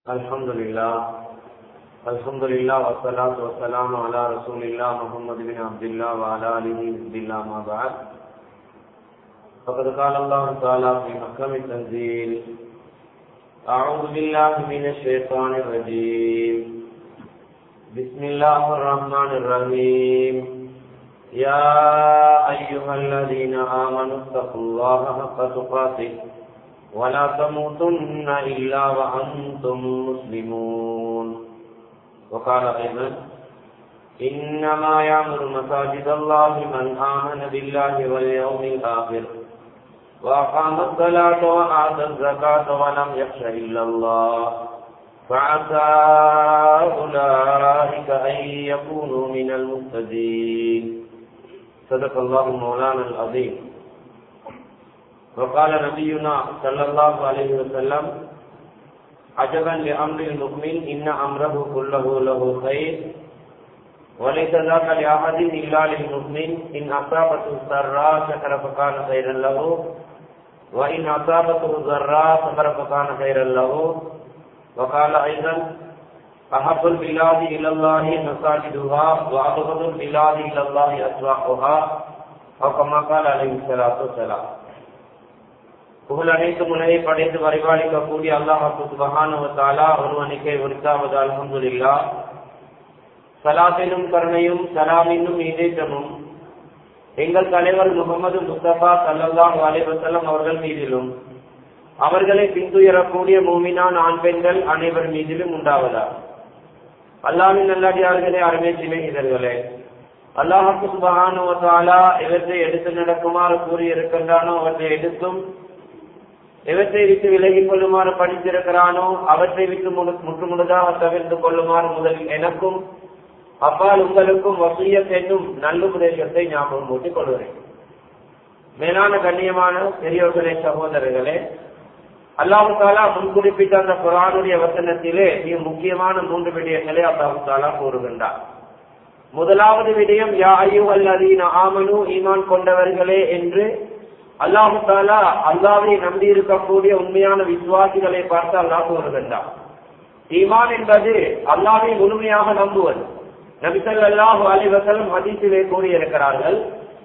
الحمد لله الحمد لله والصلاة والسلام على رسول الله محمد بن عبد الله وعلى آله بسم الله ما بعد فقد قال الله تعالى في محكم التنزيل أعوذ بالله من الشيطان الرجيم بسم الله الرحمن الرحيم يا أيها الذين آمنوا اتقوا الله حق تقاته ولا تموتن إلا وأنتم مسلمون وقال أيضا إنما يعمر مساجد الله من آمن بالله واليوم الآخر وأقام الصلاة وآتى الزكاة ولم يخش إلا الله فعسى أولئك أن يكونوا من المهتدين صدق الله مولانا العظيم وقال نبينا صلى الله عليه وسلم عجبا لأمر المؤمن إن أمره كله له خير وليس ذاك لأحد إلا للمؤمن إن أصابته السراء شكر فكان خيرا له وإن أصابته ضراء صبر فكان خيرا له وقال أيضا أحب البلاد إلى الله مساجدها وأبغض البلاد إلى الله أسواقها أو كما قال عليه الصلاة والسلام புகழ் அனைத்து முனையை படைத்து பரிபாலிக்கக்கூடிய அல்லாஹு சுபஹானுவத்தாலா ஒருவனுக்கே உரித்தாவது அலமதுல்லா சலாத்தினும் கருணையும் சலாமினும் இதேற்றமும் எங்கள் தலைவர் முகமது முஸ்தபா சல்லாஹ் அலைவசல்லம் அவர்கள் மீதிலும் அவர்களை பின்துயரக்கூடிய மூமினான் ஆண் பெண்கள் அனைவர் மீதிலும் உண்டாவதா அல்லாவின் நல்லடியார்களே அருமை சிநேகிதர்களே அல்லாஹு சுபஹானுவத்தாலா இவற்றை எடுத்து நடக்குமாறு கூறியிருக்கின்றானோ அவற்றை எடுத்தும் எவற்றை விட்டு விலகிக் கொள்ளுமாறு படித்திருக்கிறானோ அவற்றை விட்டு முற்றுமுழுதாக தவிர்த்து கொள்ளுமாறு முதலில் எனக்கும் அப்பால் உங்களுக்கும் வசூயத் என்னும் நல்லுபதேசத்தை ஞாபகம் ஊட்டிக் கொள்கிறேன் மேலான கண்ணியமான பெரியோர்களே சகோதரர்களே அல்லாஹு தாலா முன்குறிப்பிட்ட அந்த குரானுடைய வசனத்திலே மிக முக்கியமான மூன்று விடயங்களை அல்லாஹு தாலா கூறுகின்றார் முதலாவது விடயம் யா ஐயோ அல்லதீன ஆமனு ஈமான் கொண்டவர்களே என்று அல்லாஹு தாலா அல்லாவை நம்பி இருக்கக்கூடிய உண்மையான விசுவாசிகளை பார்த்து அல்லாஹ் கூறுகின்றார் ஈமான் என்பது அல்லாவை முழுமையாக நம்புவது நபிசல் அல்லாஹு அலிவசலம் ஹதீஸிலே கூறியிருக்கிறார்கள்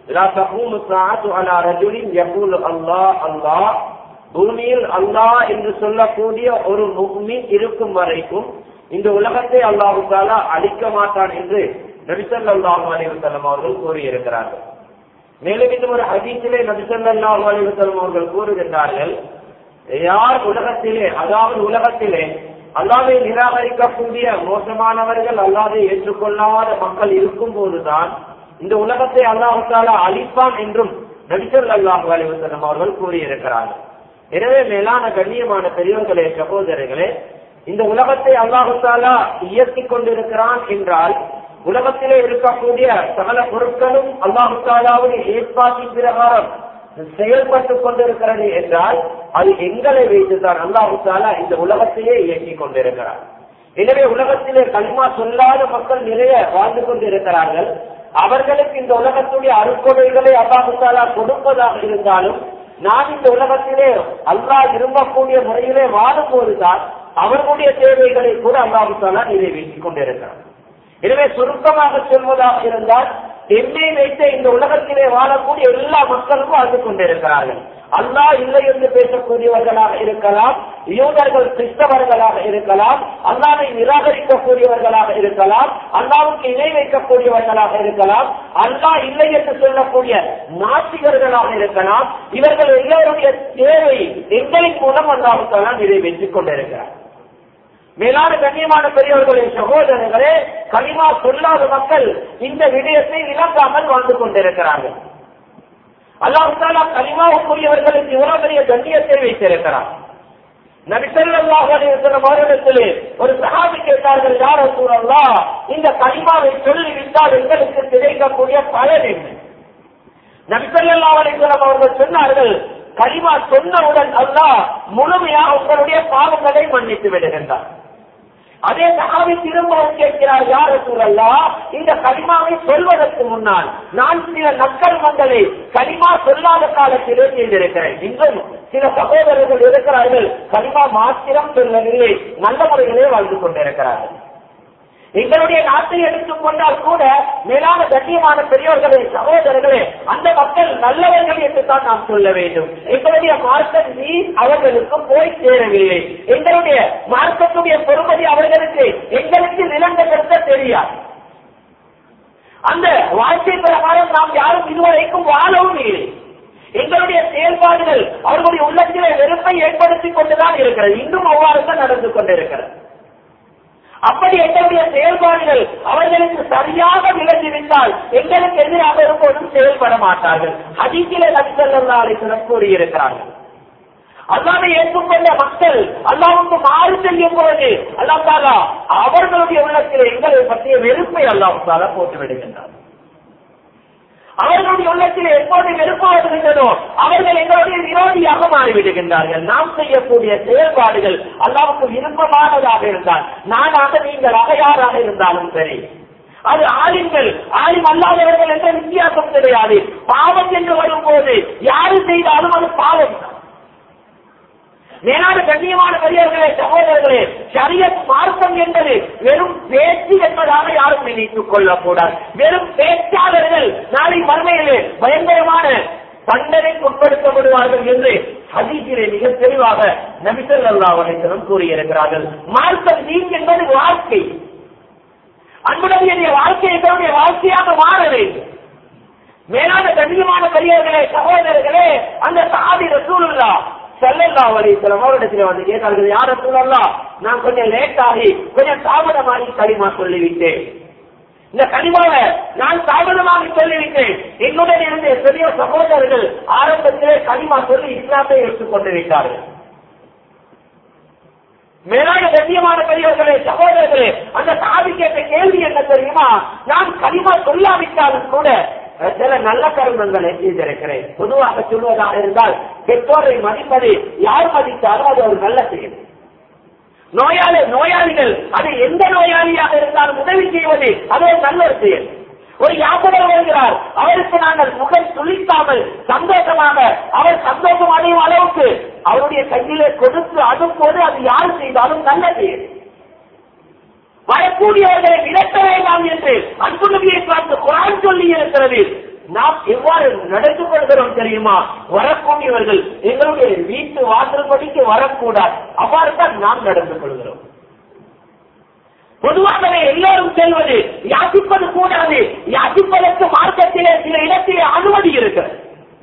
பூமியில் அல்லாஹ் என்று சொல்லக்கூடிய ஒரு முக்மின் இருக்கும் வரைக்கும் இந்த உலகத்தை அல்லாஹு தாலா அழிக்க மாட்டான் என்று நபிசல் அல்லாஹு அலிவசலம் அவர்கள் கூறியிருக்கிறார்கள் மேலும் இந்த ஒரு ஹதீஸிலே நபிசல்லாஹு அலிவசலம் அவர்கள் கூறுகின்றார்கள் யார் உலகத்திலே அதாவது உலகத்திலே அல்லாவை நிராகரிக்கக்கூடிய மோசமானவர்கள் அல்லாதை ஏற்றுக்கொள்ளாத மக்கள் இருக்கும் போதுதான் இந்த உலகத்தை அல்லாஹால அழிப்பான் என்றும் நபிசல் அல்லாஹு அலிவசலம் அவர்கள் கூறியிருக்கிறார்கள் எனவே மேலான கண்ணியமான பெரியவர்களே சகோதரர்களே இந்த உலகத்தை அல்லாஹாலா இயக்கிக் கொண்டிருக்கிறான் என்றால் உலகத்திலே இருக்கக்கூடிய சகல பொருட்களும் அல்லாஹு தாலாவுடைய ஏற்பாட்டின் பிரகாரம் செயல்பட்டுக் கொண்டிருக்கிறது என்றால் அது எங்களை வைத்துதான் அல்லாஹு தாலா இந்த உலகத்தையே இயக்கிக் கொண்டிருக்கிறார் எனவே உலகத்திலே கல்மா சொல்லாத மக்கள் நிறைய வாழ்ந்து கொண்டிருக்கிறார்கள் அவர்களுக்கு இந்த உலகத்துடைய அறுக்கொடைகளை அல்லாஹு தாலா கொடுப்பதாக இருந்தாலும் நான் இந்த உலகத்திலே அல்லாஹ் விரும்பக்கூடிய முறையிலே வாழும் போதுதான் அவர்களுடைய தேவைகளை கூட அல்லாஹு தாலா நிறைவேற்றிக் கொண்டிருக்கிறார் எனவே சுருக்கமாக சொல்வதாக இருந்தால் என்னை வைத்த இந்த உலகத்திலே வாழக்கூடிய எல்லா மக்களும் வாழ்ந்து கொண்டிருக்கிறார்கள் அல்லா இல்லை என்று பேசக்கூடியவர்களாக இருக்கலாம் யூதர்கள் கிறிஸ்தவர்களாக இருக்கலாம் அல்லாவை நிராகரிக்கக்கூடியவர்களாக இருக்கலாம் அல்லாவுக்கு இணை வைக்கக்கூடியவர்களாக இருக்கலாம் அல்லா இல்லை என்று சொல்லக்கூடிய நாசிகர்களாக இருக்கலாம் இவர்கள் எல்லோருடைய தேவை எங்களின் மூலம் அல்லாவுக்கெல்லாம் நிறைவேற்றிக் கொண்டிருக்கிறார் மேலான கண்ணியமான பெரியவர்களின் சகோதரர்களே கனிமா சொல்லாத மக்கள் இந்த விடயத்தை விளங்காமல் வாழ்ந்து கொண்டிருக்கிறார்கள் அல்லாஹாலா கனிமாவுக்குரியவர்களுக்கு இவ்வளவு பெரிய கண்ணியத்தை வைத்திருக்கிறார் நபிசல்லாஹிலே ஒரு சகாபி கேட்டார்கள் யார சூழல்லா இந்த கனிமாவை சொல்லிவிட்டால் எங்களுக்கு கிடைக்கக்கூடிய பலன் என்ன நபிசல்லா அலிஸ்லாம் அவர்கள் சொன்னார்கள் கனிமா சொன்னவுடன் அல்லா முழுமையாக உங்களுடைய பாவங்களை மன்னித்து விடுகின்றார் அதே சகாவை திரும்பவும் கேட்கிறார் யார் சூழல்லா இந்த கலிமாவை சொல்வதற்கு முன்னால் நான் சில நற்கர்மங்களை கலிமா சொல்லாத காலத்திலே செய்திருக்கிறேன் இன்றும் சில சகோதரர்கள் இருக்கிறார்கள் கலிமா மாத்திரம் சொல்லவில்லை நல்ல முறையிலே வாழ்ந்து கொண்டிருக்கிறார்கள் எங்களுடைய நாட்டை எடுத்துக் கொண்டால் கூட மேலான கண்ணியமான பெரியோர்களே சகோதரர்களே அந்த மக்கள் நல்லவர்கள் என்று தான் நாம் சொல்ல வேண்டும் எங்களுடைய மார்க்க நீர் அவர்களுக்கு போய் சேரவில்லை எங்களுடைய மார்க்கத்துடைய பொறுமதி அவர்களுக்கு எங்களுக்கு விளங்கப்படுத்த தெரியாது அந்த வாழ்க்கை பிரகாரம் நாம் யாரும் இதுவரைக்கும் வாழவும் இல்லை எங்களுடைய செயல்பாடுகள் அவர்களுடைய உள்ளத்திலே வெறுப்பை ஏற்படுத்திக் கொண்டுதான் இருக்கிறது இன்னும் அவ்வாறு தான் நடந்து கொண்டிருக்கிறது அப்படி எங்களுடைய செயல்பாடுகள் அவர்களுக்கு சரியாக விளங்கிவிட்டால் எங்களுக்கு எதிராக இருப்போதும் செயல்பட மாட்டார்கள் அதிகில நபிசல்லாலை கூறியிருக்கிறார்கள் அல்லாவை ஏற்றுக்கொண்ட மக்கள் அல்லாவுக்கு மாறு செய்யும் பொழுது அல்லாத்தாலா அவர்களுடைய உள்ளத்தில் எங்களை பற்றிய வெறுப்பை அல்லாவுக்கால போட்டு விடுகின்றார் அவர்களுடைய உள்ளத்தில் எப்போது வெறுப்பு வருகின்றனோ அவர்கள் எங்களுடைய விரோதியாக மாறிவிடுகின்றார்கள் நாம் செய்யக்கூடிய செயல்பாடுகள் அல்லாவுக்கு விருப்பமானதாக இருந்தால் நானாக நீங்களாக யாராக இருந்தாலும் சரி அது ஆலிம்கள் ஆலிம் அல்லாதவர்கள் என்ற வித்தியாசம் கிடையாது பாவம் என்று வரும்போது யாரு செய்தாலும் அது பாவம் தான் மேலான கண்ணியமான பெரியவர்களே சகோதரர்களே சரியத் மார்க்கம் என்பது வெறும் பேச்சு என்பதாக யாரும் நினைத்துக் கொள்ளக்கூடாது வெறும் பேச்சாளர்கள் நாளை மறுமையிலே பயங்கரமான தண்டனைக்கு உட்படுத்தப்படுவார்கள் என்று ஹதீஸிலே மிக தெளிவாக நபிசல் அல்லாஹ் கூறியிருக்கிறார்கள் மார்க்கம் தீன் என்பது வாழ்க்கை அன்புடைய வாழ்க்கை எங்களுடைய வாழ்க்கையாக மாற வேண்டும் மேலான கண்ணியமான பெரியவர்களே சகோதரர்களே அந்த சாதி ரசூலுல்லா செல்லல்லா வலிசலம் அவரிடத்தில் வந்து கேட்டார்கள் யார சூழல்லா நான் கொஞ்சம் லேட் ஆகி கொஞ்சம் தாமதமாகி களிமா சொல்லிவிட்டேன் இந்த கனிமாவை நான் தாமதமாக சொல்லிவிட்டேன் என்னுடன் இருந்த பெரிய சகோதரர்கள் ஆரம்பத்திலே கனிமா சொல்லி இஸ்லாத்தை எடுத்துக் கொண்டு விட்டார்கள் மேலான கண்ணியமான பெரியவர்களே சகோதரர்களே அந்த சாதி கேட்ட கேள்வி என்ன தெரியுமா நான் களிமா சொல்லாவிட்டாலும் கூட சில நல்ல கருமங்களை செய்திருக்கிறேன் பொதுவாக சொல்வதாக இருந்தால் பெற்றோரை மதிப்பது யார் மதித்தாலும் அது ஒரு நல்ல செயல் நோயாளி நோயாளிகள் அது எந்த நோயாளியாக இருந்தாலும் உதவி செய்வது அது ஒரு நல்ல ஒரு செயல் ஒரு யாத்திரை வருகிறார் அவருக்கு நாங்கள் முகம் சுழிக்காமல் சந்தோஷமாக அவர் சந்தோஷம் அடையும் அளவுக்கு அவருடைய கையிலே கொடுத்து அனுப்புவது அது யார் செய்தாலும் நல்ல செயல் வரக்கூடியவர்களை விரட்ட வேண்டாம் என்று அன்பு நபியை பார்த்து குரான் சொல்லி இருக்கிறது நாம் எவ்வாறு நடந்து கொள்கிறோம் தெரியுமா வரக்கூடியவர்கள் எங்களுடைய வீட்டு வாசல் படிக்கு வரக்கூடாது அவ்வாறு தான் நாம் நடந்து கொள்கிறோம் பொதுவாகவே எல்லோரும் செல்வது யாசிப்பது கூடாது யாசிப்பதற்கு மார்க்கத்திலே சில இடத்திலே அனுமதி இருக்கிறது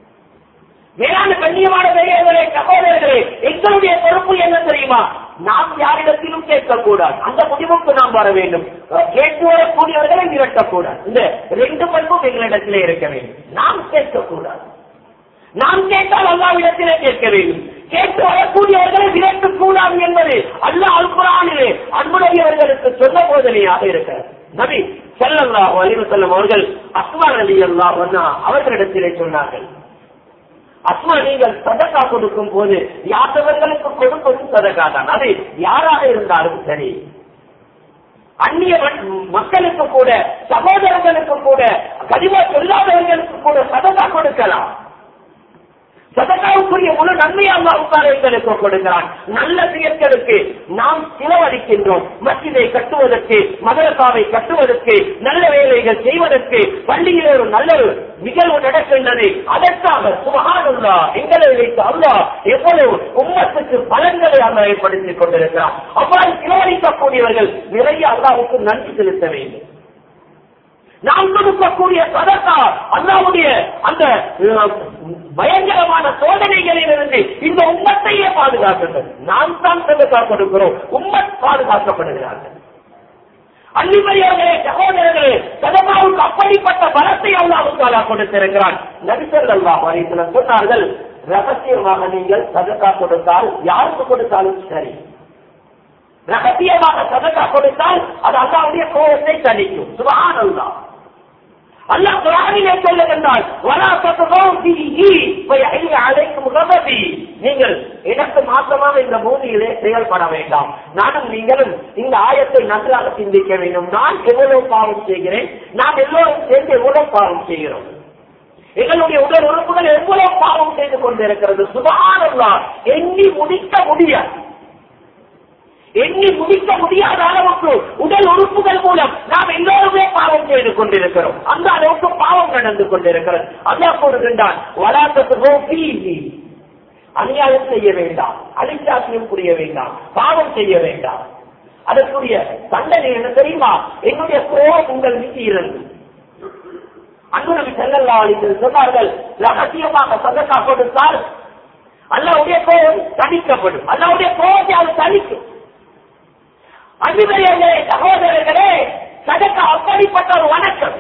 மேலான கண்ணியமான பெரியவர்களே சகோதரர்களே எங்களுடைய பொறுப்பு என்ன தெரியுமா நாம் யாரிடத்திலும் கேட்கக்கூடாது அந்த முடிவுக்கு நாம் வர வேண்டும் கேட்டு வரக்கூடியவர்களை விரட்டக்கூடாது இந்த ரெண்டு பண்பும் எங்களிடத்திலே இருக்க வேண்டும் நாம் கேட்கக்கூடாது நாம் கேட்டால் அல்லாவிடத்திலே கேட்க வேண்டும் கேட்டு வரக்கூடியவர்களை விரட்டக் கூடாது என்பது அல்ல அல்குரானிலே அன்புடையவர்களுக்கு சொன்ன போதனையாக இருக்கிறது நபி செல்லல்லாஹ் அலிவு செல்லும் அவர்கள் அஸ்மான் அலி அல்லாஹ் அவர்களிடத்திலே சொன்னார்கள் அஸ்மா நீங்கள் சதக்கா கொடுக்கும் போது யாத்தவர்களுக்கு கொடுப்பதும் சதக்கா தான் அது யாராக இருந்தாலும் சரி அந்நிய மக்களுக்கு கூட சகோதரர்களுக்கு கூட கடிவா சொல்லாதவர்களுக்கு கூட சதக்கா கொடுக்கலாம் சதக்காவுக்குரிய முழு நன்மையை அல்லாவுக்கார எங்களுக்கு கொடுக்கிறான் நல்ல செயற்களுக்கு நாம் செலவழிக்கின்றோம் மசிதை கட்டுவதற்கு மதரசாவை கட்டுவதற்கு நல்ல வேலைகள் செய்வதற்கு பள்ளியில் ஒரு நல்ல ஒரு நிகழ்வு நடக்கின்றது அதற்காக சுபகானுல்லா எங்களை வைத்து அல்லா எவ்வளவு உம்மத்துக்கு பலன்களை அல்லா ஏற்படுத்திக் கொண்டிருக்கிறார் அவ்வாறு செலவழிக்கக்கூடியவர்கள் நிறைய அல்லாவுக்கு நன்றி செலுத்த வேண்டும் நாம் கொடுக்கக்கூடிய சதக்கா அல்லாவுடைய அந்த பயங்கரமான சோதனைகளில் இருந்து இந்த உம்மத்தையே பாதுகாக்கின்றது நாம் தான் சதக்கா கொடுக்கிறோம் உம்மத் பாதுகாக்கப்படுகிறார்கள் அள்ளிமரியார்களே சகோதரர்களே சதகாவுக்கு அப்படிப்பட்ட பலத்தை அல்லாவுக்காலா கொடுத்திருக்கிறான் நபிசல் அல்லா வரைத்துல சொன்னார்கள் ரகசியமாக நீங்கள் சதக்கா கொடுத்தால் யாருக்கு கொடுத்தாலும் சரி ரகசியமாக சதக்கா கொடுத்தால் அது அல்லாவுடைய கோபத்தை தணிக்கும் சுபான் அல்லா அல்லாஹ் குரானிலே சொல்லுகின்றால் வலா தத்கௌ ஃபீஹி ஃபயஹில் அலைக்கும் கதபி நீங்கள் எனக்கு மாற்றமாக இந்த பூமியிலே செயல்பட வேண்டாம் நானும் நீங்களும் இந்த ஆயத்தை நன்றாக சிந்திக்க வேண்டும் நான் எவ்வளவு பாவம் செய்கிறேன் நாம் எல்லோரும் சேர்ந்து எவ்வளவு பாவம் செய்கிறோம் எங்களுடைய உடல் உறுப்புகள் எவ்வளவு பாவம் செய்து கொண்டிருக்கிறது சுபகானல்லா எண்ணி முடிக்க முடியாது எண்ணி முடிக்க முடியாத அளவுக்கு உடல் உறுப்புகள் மூலம் நாம் எல்லோருமே பாவம் செய்து கொண்டிருக்கிறோம் அந்த அளவுக்கு பாவம் நடந்து கொண்டிருக்கிறது அல்லா கூறுகின்றான் வளாக்கத்து அநியாயம் செய்ய வேண்டாம் அழிச்சாசியம் புரிய வேண்டாம் பாவம் செய்ய வேண்டாம் அதற்குரிய தண்டனை என்ன தெரியுமா என்னுடைய கோபம் உங்கள் மீது இருந்து அன்பு நபி செல்லல்லா அளித்தல் சொன்னார்கள் ரகசியமாக சதக்கா கொடுத்தால் அல்லாவுடைய கோபம் தணிக்கப்படும் அல்லாவுடைய கோபத்தை அது தணிக்கும் அன்புடையவர்களே சகோதரர்களே சதக்கா அப்படிப்பட்ட ஒரு வணக்கம்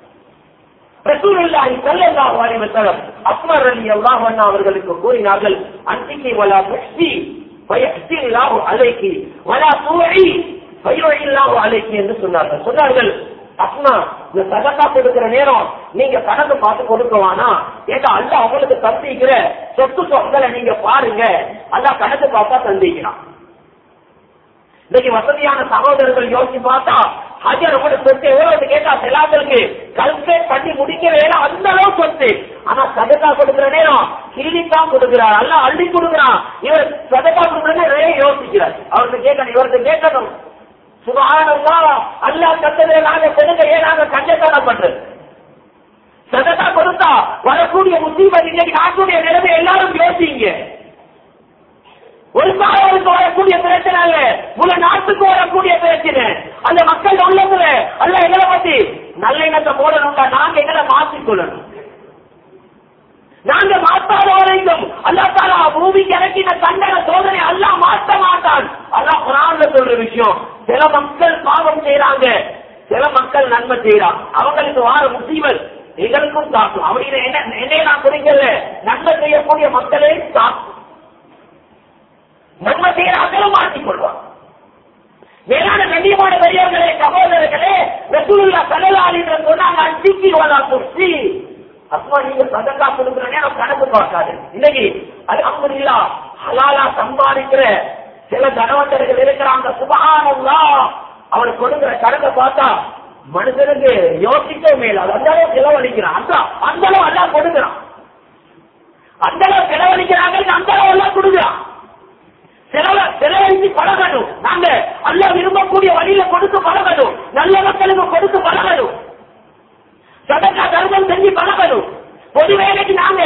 ரசூலுல்லாஹி ஸல்லல்லாஹு அலைஹி வஸல்லம் அக்மர் ரலியல்லாஹு அன்ஹு அவர்களுக்கு கூறினார்கள் அன்திகி வலா துஹ்சி ஃபயஹ்சில்லாஹு அலைகி வலா துஇ ஃபயுஇல்லாஹு அலைகி என்று சொன்னார்கள் சொன்னார்கள் அஸ்மா இந்த சதக்கா கொடுக்கிற நேரம் நீங்க கணக்கு பார்த்து கொடுக்கவானா ஏன்னா அல்ல அவங்களுக்கு தந்திக்கிற சொத்து சொற்களை நீங்க பாருங்க அல்ல கணக்கு பார்த்தா தந்திக்கிறான் இன்னைக்கு வசதியான சகோதரர்கள் யோசிச்சு பார்த்தா ஹஜர் கூட சொத்து எவ்வளவு கேட்டா செல்லாதருக்கு கல்குலேட் பண்ணி முடிக்க வேலை அந்த அளவு சொத்து ஆனா சதக்கா கொடுக்கிற நேரம் கிள்ளித்தான் கொடுக்கிறார் அல்ல அள்ளி கொடுக்கிறான் இவர் சதக்கா கொடுக்கிற நிறைய யோசிக்கிறார் அவருக்கு கேட்கணும் இவருக்கு கேட்கணும் சுகானந்தா அல்லா கட்டதை நாங்க கொடுங்க ஏன் நாங்க கஞ்சத்தனம் பண்றது சதக்கா கொடுத்தா வரக்கூடிய முஸ்லீமர் இன்னைக்கு நாட்டுடைய நிலைமை எல்லாரும் யோசிங்க ஒரு காலத்துக்கு வரக்கூடிய பிரச்சனை அல்ல முழு நாட்டுக்கு வரக்கூடிய பிரச்சனை அந்த மக்கள் உள்ளதுல அல்ல எங்களை பத்தி நல்ல எண்ணத்தை போடணும்டா நாங்க எங்களை மாற்றிக்கொள்ளணும் நாங்க மாற்றாத வரைக்கும் அல்லா தாலா பூமிக்கு இறக்கின தண்டனை சோதனை அல்லா மாற்ற மாட்டான் அதான் குரான்ல சொல்ற விஷயம் சில மக்கள் பாவம் செய்யறாங்க சில மக்கள் நன்மை செய்யறாங்க அவங்களுக்கு வார முசீவல் எங்களுக்கும் தாக்கும் அப்படின்னு என்ன என்னைய நான் குறிக்கல நன்மை செய்யக்கூடிய மக்களே தாக்கும் நன்மை செய்யறாங்களும் மாற்றிக்கொள்வார் மேலான கண்ணியமான பெரியவர்களே சகோதரர்களே ரசூலுல்லா சல்லல்லாஹு என்று சொன்னாங்க அன்றைக்கு வலா குர்சி அஸ்மா நீங்க சதக்கா கொடுக்கிற நேரம் கணக்கு பார்க்காது இன்னைக்கு அல்ஹம்துலில்லா ஹலாலா சம்பாதிக்கிற சில தனவந்தர்கள் இருக்கிறாங்க சுபஹானல்லா அவர் கொடுக்கிற கணக்கை பார்த்தா மனுஷனுக்கு யோசிக்கவே மேல அந்த அளவு செலவழிக்கிறான் அந்த அந்த அளவு எல்லாம் கொடுக்கிறான் அந்த அளவு செலவழிக்கிறாங்க அந்த அளவு எல்லாம் கொடுக்குறான் செலவ செலவழித்து பழகணும் நாங்க அல்ல விரும்பக்கூடிய வழியில கொடுத்து பழகணும் நல்ல மக்களுக்கு கொடுத்து பழகணும் சதக்கா தர்மம் செஞ்சு பழகணும் பொது வேலைக்கு நாங்க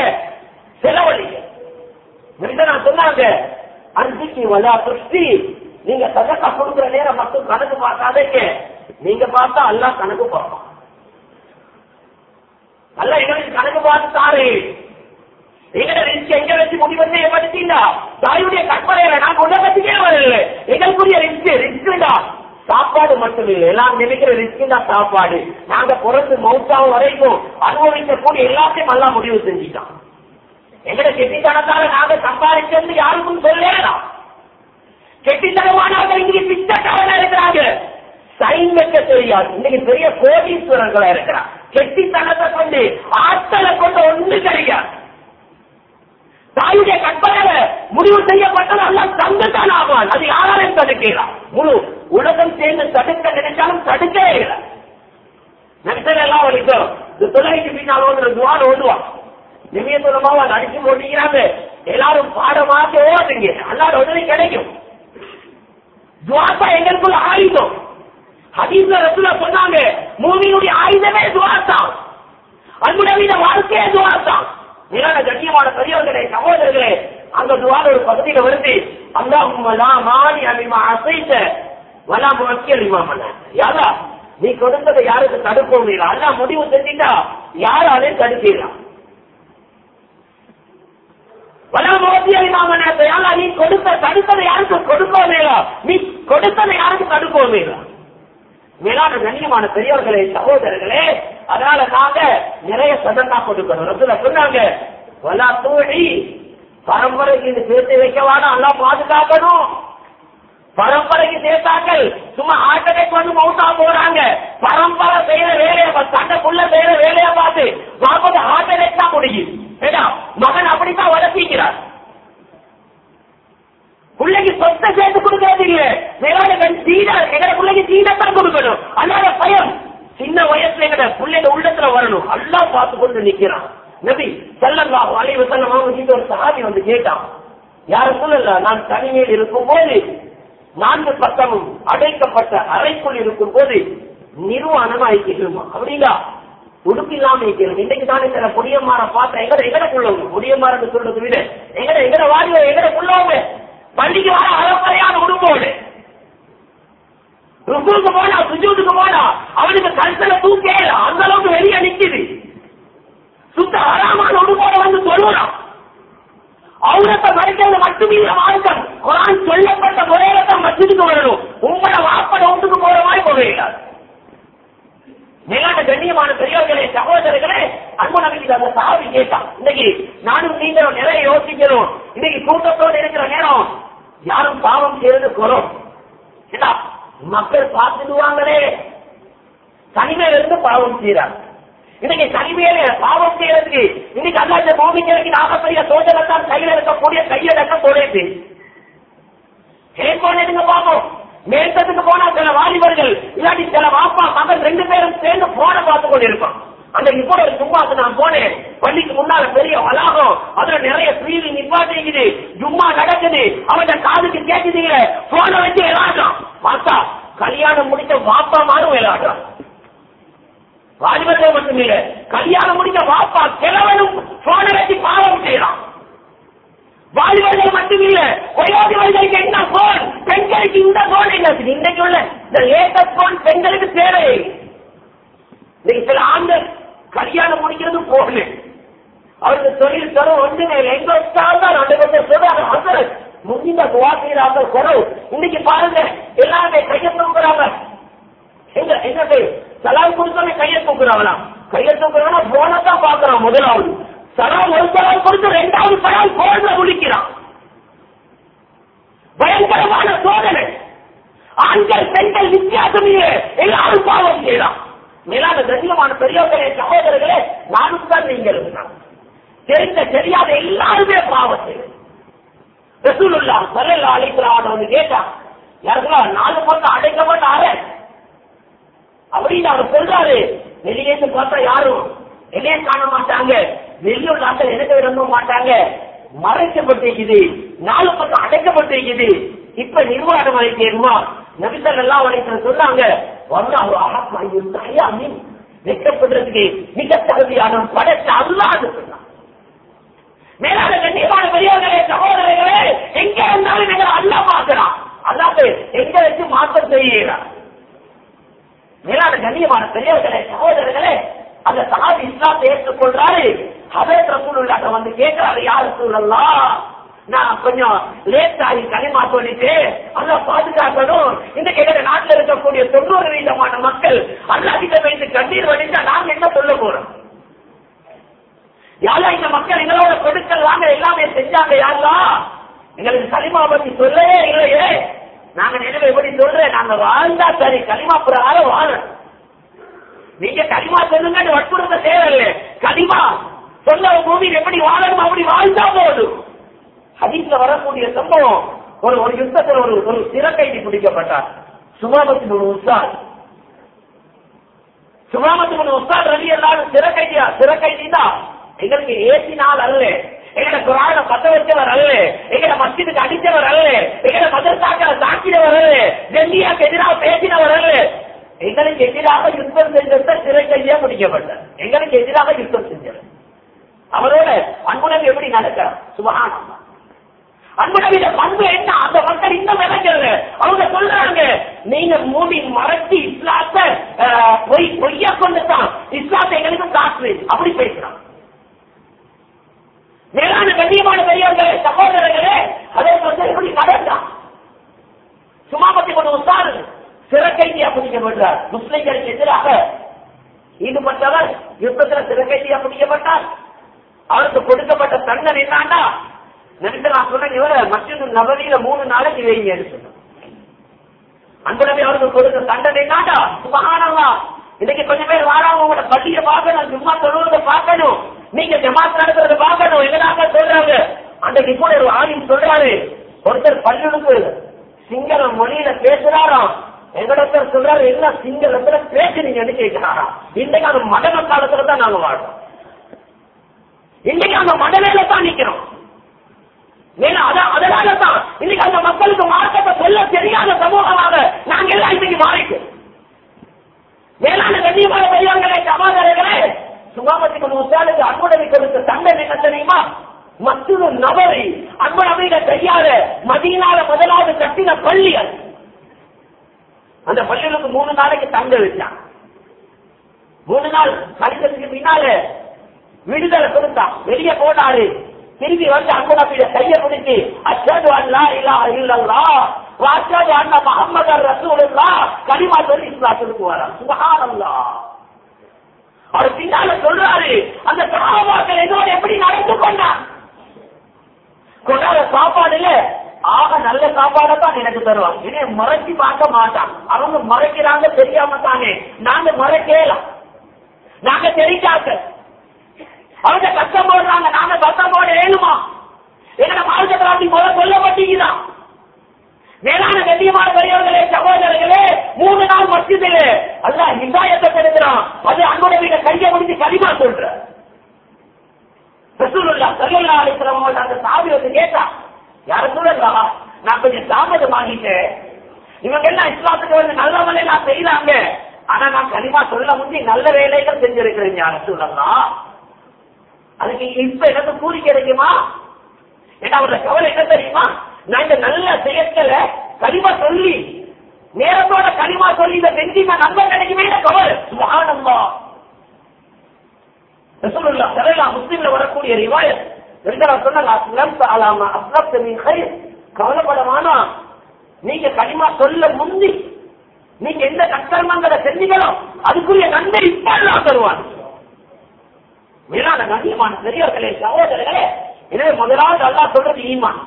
செலவழிக்க நான் சொன்னாங்க அன்றைக்கு வலா திருஷ்டி நீங்க சதக்கா கொடுக்கிற நேரம் மட்டும் கணக்கு பார்க்காதீங்க நீங்க பார்த்தா அல்லா கணக்கு பார்ப்பான் அல்ல எங்களுக்கு கணக்கு பார்த்து தாரு எங்கட ரிஸ்க் எங்க வச்சு முடிவெடுத்து ஏற்படுத்தீங்களா தாயுடைய கற்பனையில நாங்க உள்ள பத்திக்கே வரல எங்களுக்குரிய ரிஸ்க் ரிஸ்க்டா சாப்பாடு மட்டும் இல்லை எல்லாம் நினைக்கிற ரிஸ்க் தான் சாப்பாடு நாங்க பிறந்து மௌத்தாவும் வரைக்கும் அனுபவிக்கக்கூடிய எல்லாத்தையும் நல்லா முடிவு செஞ்சுட்டோம் எங்கட கெட்டித்தனத்தால நாங்க சம்பாதிச்சது யாருக்கும் சொல்லலாம் கெட்டித்தனமானவர்கள் இன்னைக்கு பிச்சைக்காரனா இருக்கிறாங்க சைன் வைக்க தெரியாது இன்னைக்கு பெரிய கோடீஸ்வரர்களா இருக்கிறான் கெட்டித்தனத்தை கொண்டு ஆற்றலை கொண்டு ஒண்ணு கிடையாது தாயுடைய கற்பனையில முடிவு செய்யப்பட்டது எல்லாம் தந்துதான் ஆவான் அது யாராலையும் தடுக்கலாம் முழு உலகம் சேர்ந்து தடுக்க நினைச்சாலும் தடுக்கவே இல்லை நடித்தல் எல்லாம் வலிக்கும் இந்த தொலைக்கு பின்னால் ஓடுற துவான் ஓடுவான் நிமியத்துலமாவா நடிச்சு போட்டீங்கிறாங்க எல்லாரும் பாடமாக ஓடுங்க அல்லாத உடனே கிடைக்கும் துவாசா எங்களுக்குள்ள ஆயுதம் ஹதீஸ்ல ரசூலா சொன்னாங்க மூவியினுடைய ஆயுதமே துவாசம் அன்புடைய வாழ்க்கையே துவாசம் மேலான கண்ணியமான பெரியவர்களே சகோதரர்களே அந்த துவார ஒரு பகுதியில வருது அல்லாஹும் மாறி அலிமா அசைத்த வலா முக்கிய அலிமாமன யாரா நீ கொடுத்ததை யாருக்கு தடுக்க முடியல அல்லா முடிவு செஞ்சிட்டா யாராலையும் தடுக்கலாம் வலா முக்கிய அலிமாமன யாரா நீ கொடுத்த தடுத்ததை யாருக்கு கொடுக்கவும் இல்லை நீ கொடுத்ததை யாருக்கு தடுக்கவும் இல்லை மேலான கண்ணியமான பெரியவர்களே சகோதரர்களே அதனால நாங்க நிறைய சதந்தா கொடுக்கணும் ரசூல சொன்னாங்க வலா தூழி பரம்பரைக்கு இது சேர்த்து வைக்கவானா எல்லாம் பாதுகாக்கணும் பரம்பரைக்கு சேர்த்தாக்கள் சும்மா ஹார்ட் அட்டாக் வந்து மவுத்தா போறாங்க பரம்பரை செய்யற வேலையை தண்டைக்குள்ள செய்யற வேலையை பார்த்து வாப்பது ஹார்ட் அட்டாக் தான் முடியும் ஏடா மகன் அப்படித்தான் வளர்த்திக்கிறார் சீனா எங்க பிள்ளைக்கு சீனத்தான் கொடுக்கணும் அல்லாத பயம் சின்ன வயசுல எங்கட பிள்ளைங்க உள்ளத்துல வரணும் அல்லா பார்த்து கொண்டு நிக்கிறான் நபி செல்லல்லாஹு அலைஹி வஸல்லம் அவங்க கிட்ட ஒரு சஹாபி வந்து கேட்டான் யாரும் சொல்லல நான் தனிமையில் இருக்கும் போது நான்கு பக்கமும் அடைக்கப்பட்ட அறைக்குள் இருக்கும் போது நிர்வாணமா இருக்கிறோமா அப்படிங்களா உடுப்பு இல்லாம இருக்கிறோம் இன்னைக்கு தானே சில புடியமார பார்த்தா எங்கட எங்கடக்குள்ளவங்க புடியமாரன்னு சொல்றது விட எங்கட எங்கட வாடிவ எங்கடக்குள்ளவங்க பள்ளிக்கு வர அறப்பறையான உடுப்போடு ருக்குக்கு போனா சுஜூதுக்கு போனா அவனுக்கு கழுத்துல தூக்கேல அந்த அளவுக்கு வெளியே நிக்குது சுத்த ஆறாமான உடுப்போட வந்து சொல்லுறான் அவுரத்தை மறைக்கிறது மட்டுமே மார்க்கம் குரான் சொல்லப்பட்ட முறையில தான் மசிதுக்கு வரணும் உங்களோட வாப்பட வீட்டுக்கு போற மாதிரி போகிறார் மேலான கண்ணியமான பெரியவர்களே சகோதரர்களே அன்பு நம்பிக்கை அந்த சாவி கேட்டான் இன்னைக்கு நானும் நீங்களும் நிறைய யோசிக்கிறோம் இன்னைக்கு கூட்டத்தோடு இருக்கிற நேரம் யாரும் பாவம் செய்யறது குறம் என்ன மக்கள் பார்த்துடுவாங்களே தனிமையில இருந்து பாவம் செய்யறாங்க இன்னைக்கு தனிமையில பாவம் செய்யறதுக்கு இன்னைக்கு அல்லாத பூமிக்கு நாகப்பெரிய சோதனைத்தான் கையில இருக்கக்கூடிய கையடக்க தொலைது ஹேட்போன் எடுங்க பார்ப்போம் மேட்டத்துக்கு போனா சில வாலிபர்கள் இல்லாட்டி சில வாப்பா மகன் ரெண்டு பேரும் சேர்ந்து போன பார்த்து கொண்டு இருப்பான் அன்றைக்கு கூட ஒரு சும்மாக்கு நான் போனேன் பள்ளிக்கு முன்னால பெரிய வளாகம் அதுல நிறைய ஸ்ரீவி நிப்பாட்டிக்குது ஜும்மா நடக்குது அவன் காதுக்கு கேக்குதுங்க போன வச்சு விளையாடுறான் பார்த்தா கல்யாணம் முடிச்ச வாப்பா மாறும் விளையாடுறான் வாலிபர்கள் மட்டுமில்ல கல்யாணம் முடிச்ச வாப்பா கிழவனும் போன வச்சு பாவம் செய்யறான் வாலிபர்கள் மட்டுமில்ல வயோதிபர்களுக்கு என்ன போன் பெண்களுக்கு இந்த போன் என்ன இன்னைக்கு உள்ள இந்த லேட்டஸ்ட் போன் பெண்களுக்கு தேவை இன்னைக்கு சில ஆண்கள் கல்யாணம் முடிக்கிறது போகல அவருக்கு தொழில் தரும் ஒன்று எங்க வச்சால்தான் ரெண்டு பேர் சொல்றாங்க அசல் முந்தின வாசிக்கிறாங்க குறவு இன்னைக்கு பாருங்க எல்லாருமே கையை தூக்குறாங்க எங்க என்ன சலாம் கொடுத்தோன்னே கையை தூக்குறாங்களாம் கையை தூக்குறாங்கன்னா போனை தான் பாக்குறான் முதலாவது சலாம் ஒரு சலாம் கொடுத்து ரெண்டாவது சலாம் போன்ல குளிக்கிறான் பயங்கரமான சோதனை ஆண்கள் பெண்கள் வித்தியாசமே எல்லாரும் பாவம் செய்யலாம் மேலான கண்ணியமான பெரியவர்களே சகோதரர்களே நானும் தான் நீங்கள் இருந்தான் தெரிந்த தெரியாத எல்லாருமே பாவம் செய்யும் ரசூலுல்லா சரல்லா அழைக்கிறான் வந்து கேட்டான் யாருக்கெல்லாம் நாலு பக்கம் அடைக்கப்பட்ட அறை அப்படின்னு அவர் சொல்றாரு வெளியே பார்த்தா யாரும் வெளியே காண மாட்டாங்க வெளியூர் நாட்கள் எனக்கு விரும்ப மாட்டாங்க மறைக்கப்பட்டிருக்குது நாலு பக்கம் அடைக்கப்பட்டிருக்குது இப்ப நிர்வாகம் அளிக்கணுமா நபித்தர் எல்லாம் அழைக்கிற சொன்னாங்க வந்து அவர் அழகாயா மீன் வைக்கப்படுறதுக்கு மிக தகுதியான படைத்த அல்லாது சொன்னார் மேலான கண்ணியமான பெரியவர்களே சகோதரர்களே எங்க இருந்தாலும் நாங்கள் அல்லா பார்க்கலாம் அல்லாது எங்க வச்சு மாற்றம் செய்கிறார் மேலான கண்ணியமான பெரியவர்களே சகோதரர்களே அந்த சகாதி இஸ்லாத்தை ஏற்றுக்கொள்றாரு அதே ரசூலுல்லாட்ட வந்து கேட்கிறாரு யாரு சூழல்லாம் நான் கொஞ்சம் லேட் ஆகி களிமா சொல்லிட்டு அல்ல பாதுகாக்கணும் இந்த எங்க நாட்டில் இருக்கக்கூடிய தொண்ணூறு வீதமான மக்கள் அல்லாஹிட்ட வைத்து கண்ணீர் வடிச்சா நாங்க என்ன சொல்ல போறோம் யாரா இந்த மக்கள் எங்களோட கொடுக்கல் வாங்க எல்லாமே செஞ்சாங்க யாரா எங்களுக்கு களிமா பத்தி சொல்லவே இல்லையே நாங்க நினைவு எப்படி சொல்றேன் நாங்க வாழ்ந்தா சரி களிமா பிரகாரம் வாழணும் நீங்க களிமா சொல்லுங்க வற்புறுத்த தேவையில்லை களிமா சொல்ல பூமியில் எப்படி வாழணும் அப்படி வாழ்ந்தா போதும் ஹதீஸ்ல வரக்கூடிய சம்பவம் ஒரு ஒரு யுத்தத்தில் ஒரு ஒரு சிறக்கைதி பிடிக்கப்பட்டார் சுமாமத்தின் ஒரு உஸ்தாத் சுமாமத்தின் உஸ்தாத் ரவி எல்லாரும் சிறக்கைதியா சிறக்கைதி தான் எங்களுக்கு ஏசினால் அல்ல எங்கட குரான பத்த வச்சவர் அல்ல எங்கட மஸ்ஜிதுக்கு அடித்தவர் அல்ல எங்கட மதரசாக்களை தாக்கினவர் அல்ல டெல்லியாக்கு எதிராக பேசினவர் அல்ல எங்களுக்கு எதிராக யுத்தம் செஞ்சத சிறைக்கைதியா முடிக்கப்பட்டார் எங்களுக்கு எதிராக யுத்தம் செஞ்சவர் அவரோட அன்புடன் எப்படி நடக்கிறார் சுபகானம் அன்புடைய பண்பு என்ன அந்த மக்கள் இன்னும் விளைக்கிறது அவங்க சொல்றாங்க நீங்க மூடி மறைச்சு இஸ்லாத்தை அஹ், பொய் பொய்யா கொண்டுதான் இஸ்லாத்தை எங்களுக்கு காசு அப்படி பேசுறான் மேலான கண்ணியமான பெரியவர்களே சகோதரர்களே அதே வந்து எப்படி நடந்தான் சுமாபத்தி கொண்டு உஸ்தாது சிறக்கைதியா பிடிக்கப்படுறார் முஸ்லிம்களுக்கு எதிராக ஈடுபட்டவர் யுத்தத்தில் சிறக்கைதியா பிடிக்கப்பட்டார் அவருக்கு கொடுக்கப்பட்ட தண்டனை என்னன்னா நினைத்து நான் சொன்னேன் இவர மற்றொரு நபரியில மூணு நாளைக்கு வைங்கன்னு சொன்னேன் அன்புடமே அவருக்கு கொடுத்த தண்டனை என்னடா சுபகானவா இன்னைக்கு கொஞ்சம் பேர் வாராம உங்களோட பள்ளியை பார்க்கணும் சும்மா தொழுவதை பார்க்கணும் நீங்க ஜமாத் நடத்துறத பார்க்கணும் எங்கடாக்க சொல்றாங்க அன்றைக்கு கூட ஒரு ஆணின் சொல்றாரு ஒருத்தர் பள்ளிகளுக்கு சிங்கள மொழியில பேசுறாராம் எங்களிடத்தில் சொல்றாரு என்ன சிங்களத்துல பேசுறீங்கன்னு கேட்கிறாரா இன்னைக்கு அந்த மடன காலத்துல தான் நாங்க வாழ்றோம் இன்னைக்கு அந்த மடலையில தான் நிக்கிறோம் ஏன்னா அதான் அதனால தான் இன்னைக்கு அந்த மக்களுக்கு மார்க்கத்தை சொல்ல தெரியாத சமூகமாக நாங்க எல்லாம் இன்னைக்கு மாறிட்டோம் மேலான கண்ணியமான பெரியவர்களே சமாதானங்களே சுகாமத்துக்கு நூற்றாண்டுக்கு அன்புடமை கொடுத்த தண்டனை என்ன தெரியுமா மற்றொரு நபரை அன்புடமையில தெரியாத மதியனால முதலாவது கட்டின பள்ளி அது அந்த பள்ளிகளுக்கு மூணு நாளைக்கு தங்க வச்சான் மூணு நாள் கடிதத்துக்கு பின்னால விடுதலை கொடுத்தான் வெளியே போனாரு திரும்பி வந்து அன்புடமையில கைய பிடிச்சு அச்சது அல்லா இல்லா இல்லல்லா வாசது அண்ணா முகமது ரசூலுல்லா கனிமா சொல்லி இஸ்லாத்துக்கு வரான் சுபஹானல்லா அவர் பின்னால சொல்றாரு அந்த சகாபாக்கள் என்னோட எப்படி நடந்து கொண்டான் கொண்டாட சாப்பாடுல ஆக நல்ல சாப்பாடை தான் எனக்கு தருவாங்க என்னை மறைச்சு பார்க்க மாட்டான் அவங்க மறைக்கிறாங்க தெரியாம தானே நாங்க மறைக்கலாம் நாங்க தெரிஞ்சாக்க அவங்க கஷ்டம் போடுறாங்க நாங்க கஷ்டம் போட ஏழுமா எங்களை மாவட்டத்தில் அப்படி முதல் சொல்லப்பட்டீங்கதான் மேலான கண்ணியமான பெரியவர்களே சகோதரர்களே மூணு நாள் மஸ்ஜிதிலே அல்ல ஹிதாயத்தை பெறுகிறான் அது அன்புடைய வீட கையை முடிஞ்சு களிமா சொல்ற ரசூலுல்லா சல்லல்லாஹு அலைஹி வஸல்லம் அவர்கள் அந்த சாவி வந்து கேட்டா யார சொல்லலா நான் கொஞ்சம் தாமதமாகிட்டேன் இவங்க எல்லாம் இஸ்லாத்துக்கு வந்து நல்ல வேலையெல்லாம் செய்யறாங்க ஆனா நான் களிமா சொல்ல முந்தி நல்ல வேலைகள் செஞ்சிருக்கிறேன் யார சொல்லலாம் அதுக்கு இப்ப எனக்கு கூலி கிடைக்குமா ஏன்னா அவரோட கவலை என்ன தெரியுமா நான் இந்த நல்ல செயற்களை களிமா சொல்லி நேரத்தோட களிமா சொல்லி இதை செஞ்சு நான் நம்ப கிடைக்குமே கவலை சுகானந்தா ரசூலுல்லா ஸல்லல்லாஹு முஸ்லிம்ல வரக்கூடிய ரிவாயத் ரெண்டாவது சொன்னாங்க அஸ்லம்த அலாமா அஸ்லம்த மின் கைர் கவலைப்பட வேணாம் நீங்க களிமா சொல்ல முந்தி நீங்க எந்த கஷ்டமங்களை செஞ்சீங்களோ அதுக்குரிய நன்மை இப்ப எல்லாம் தருவான் மேலான கண்ணியமான பெரியவர்களே சகோதரர்களே எனவே முதலாவது அல்லாஹ் சொல்றது ஈமான்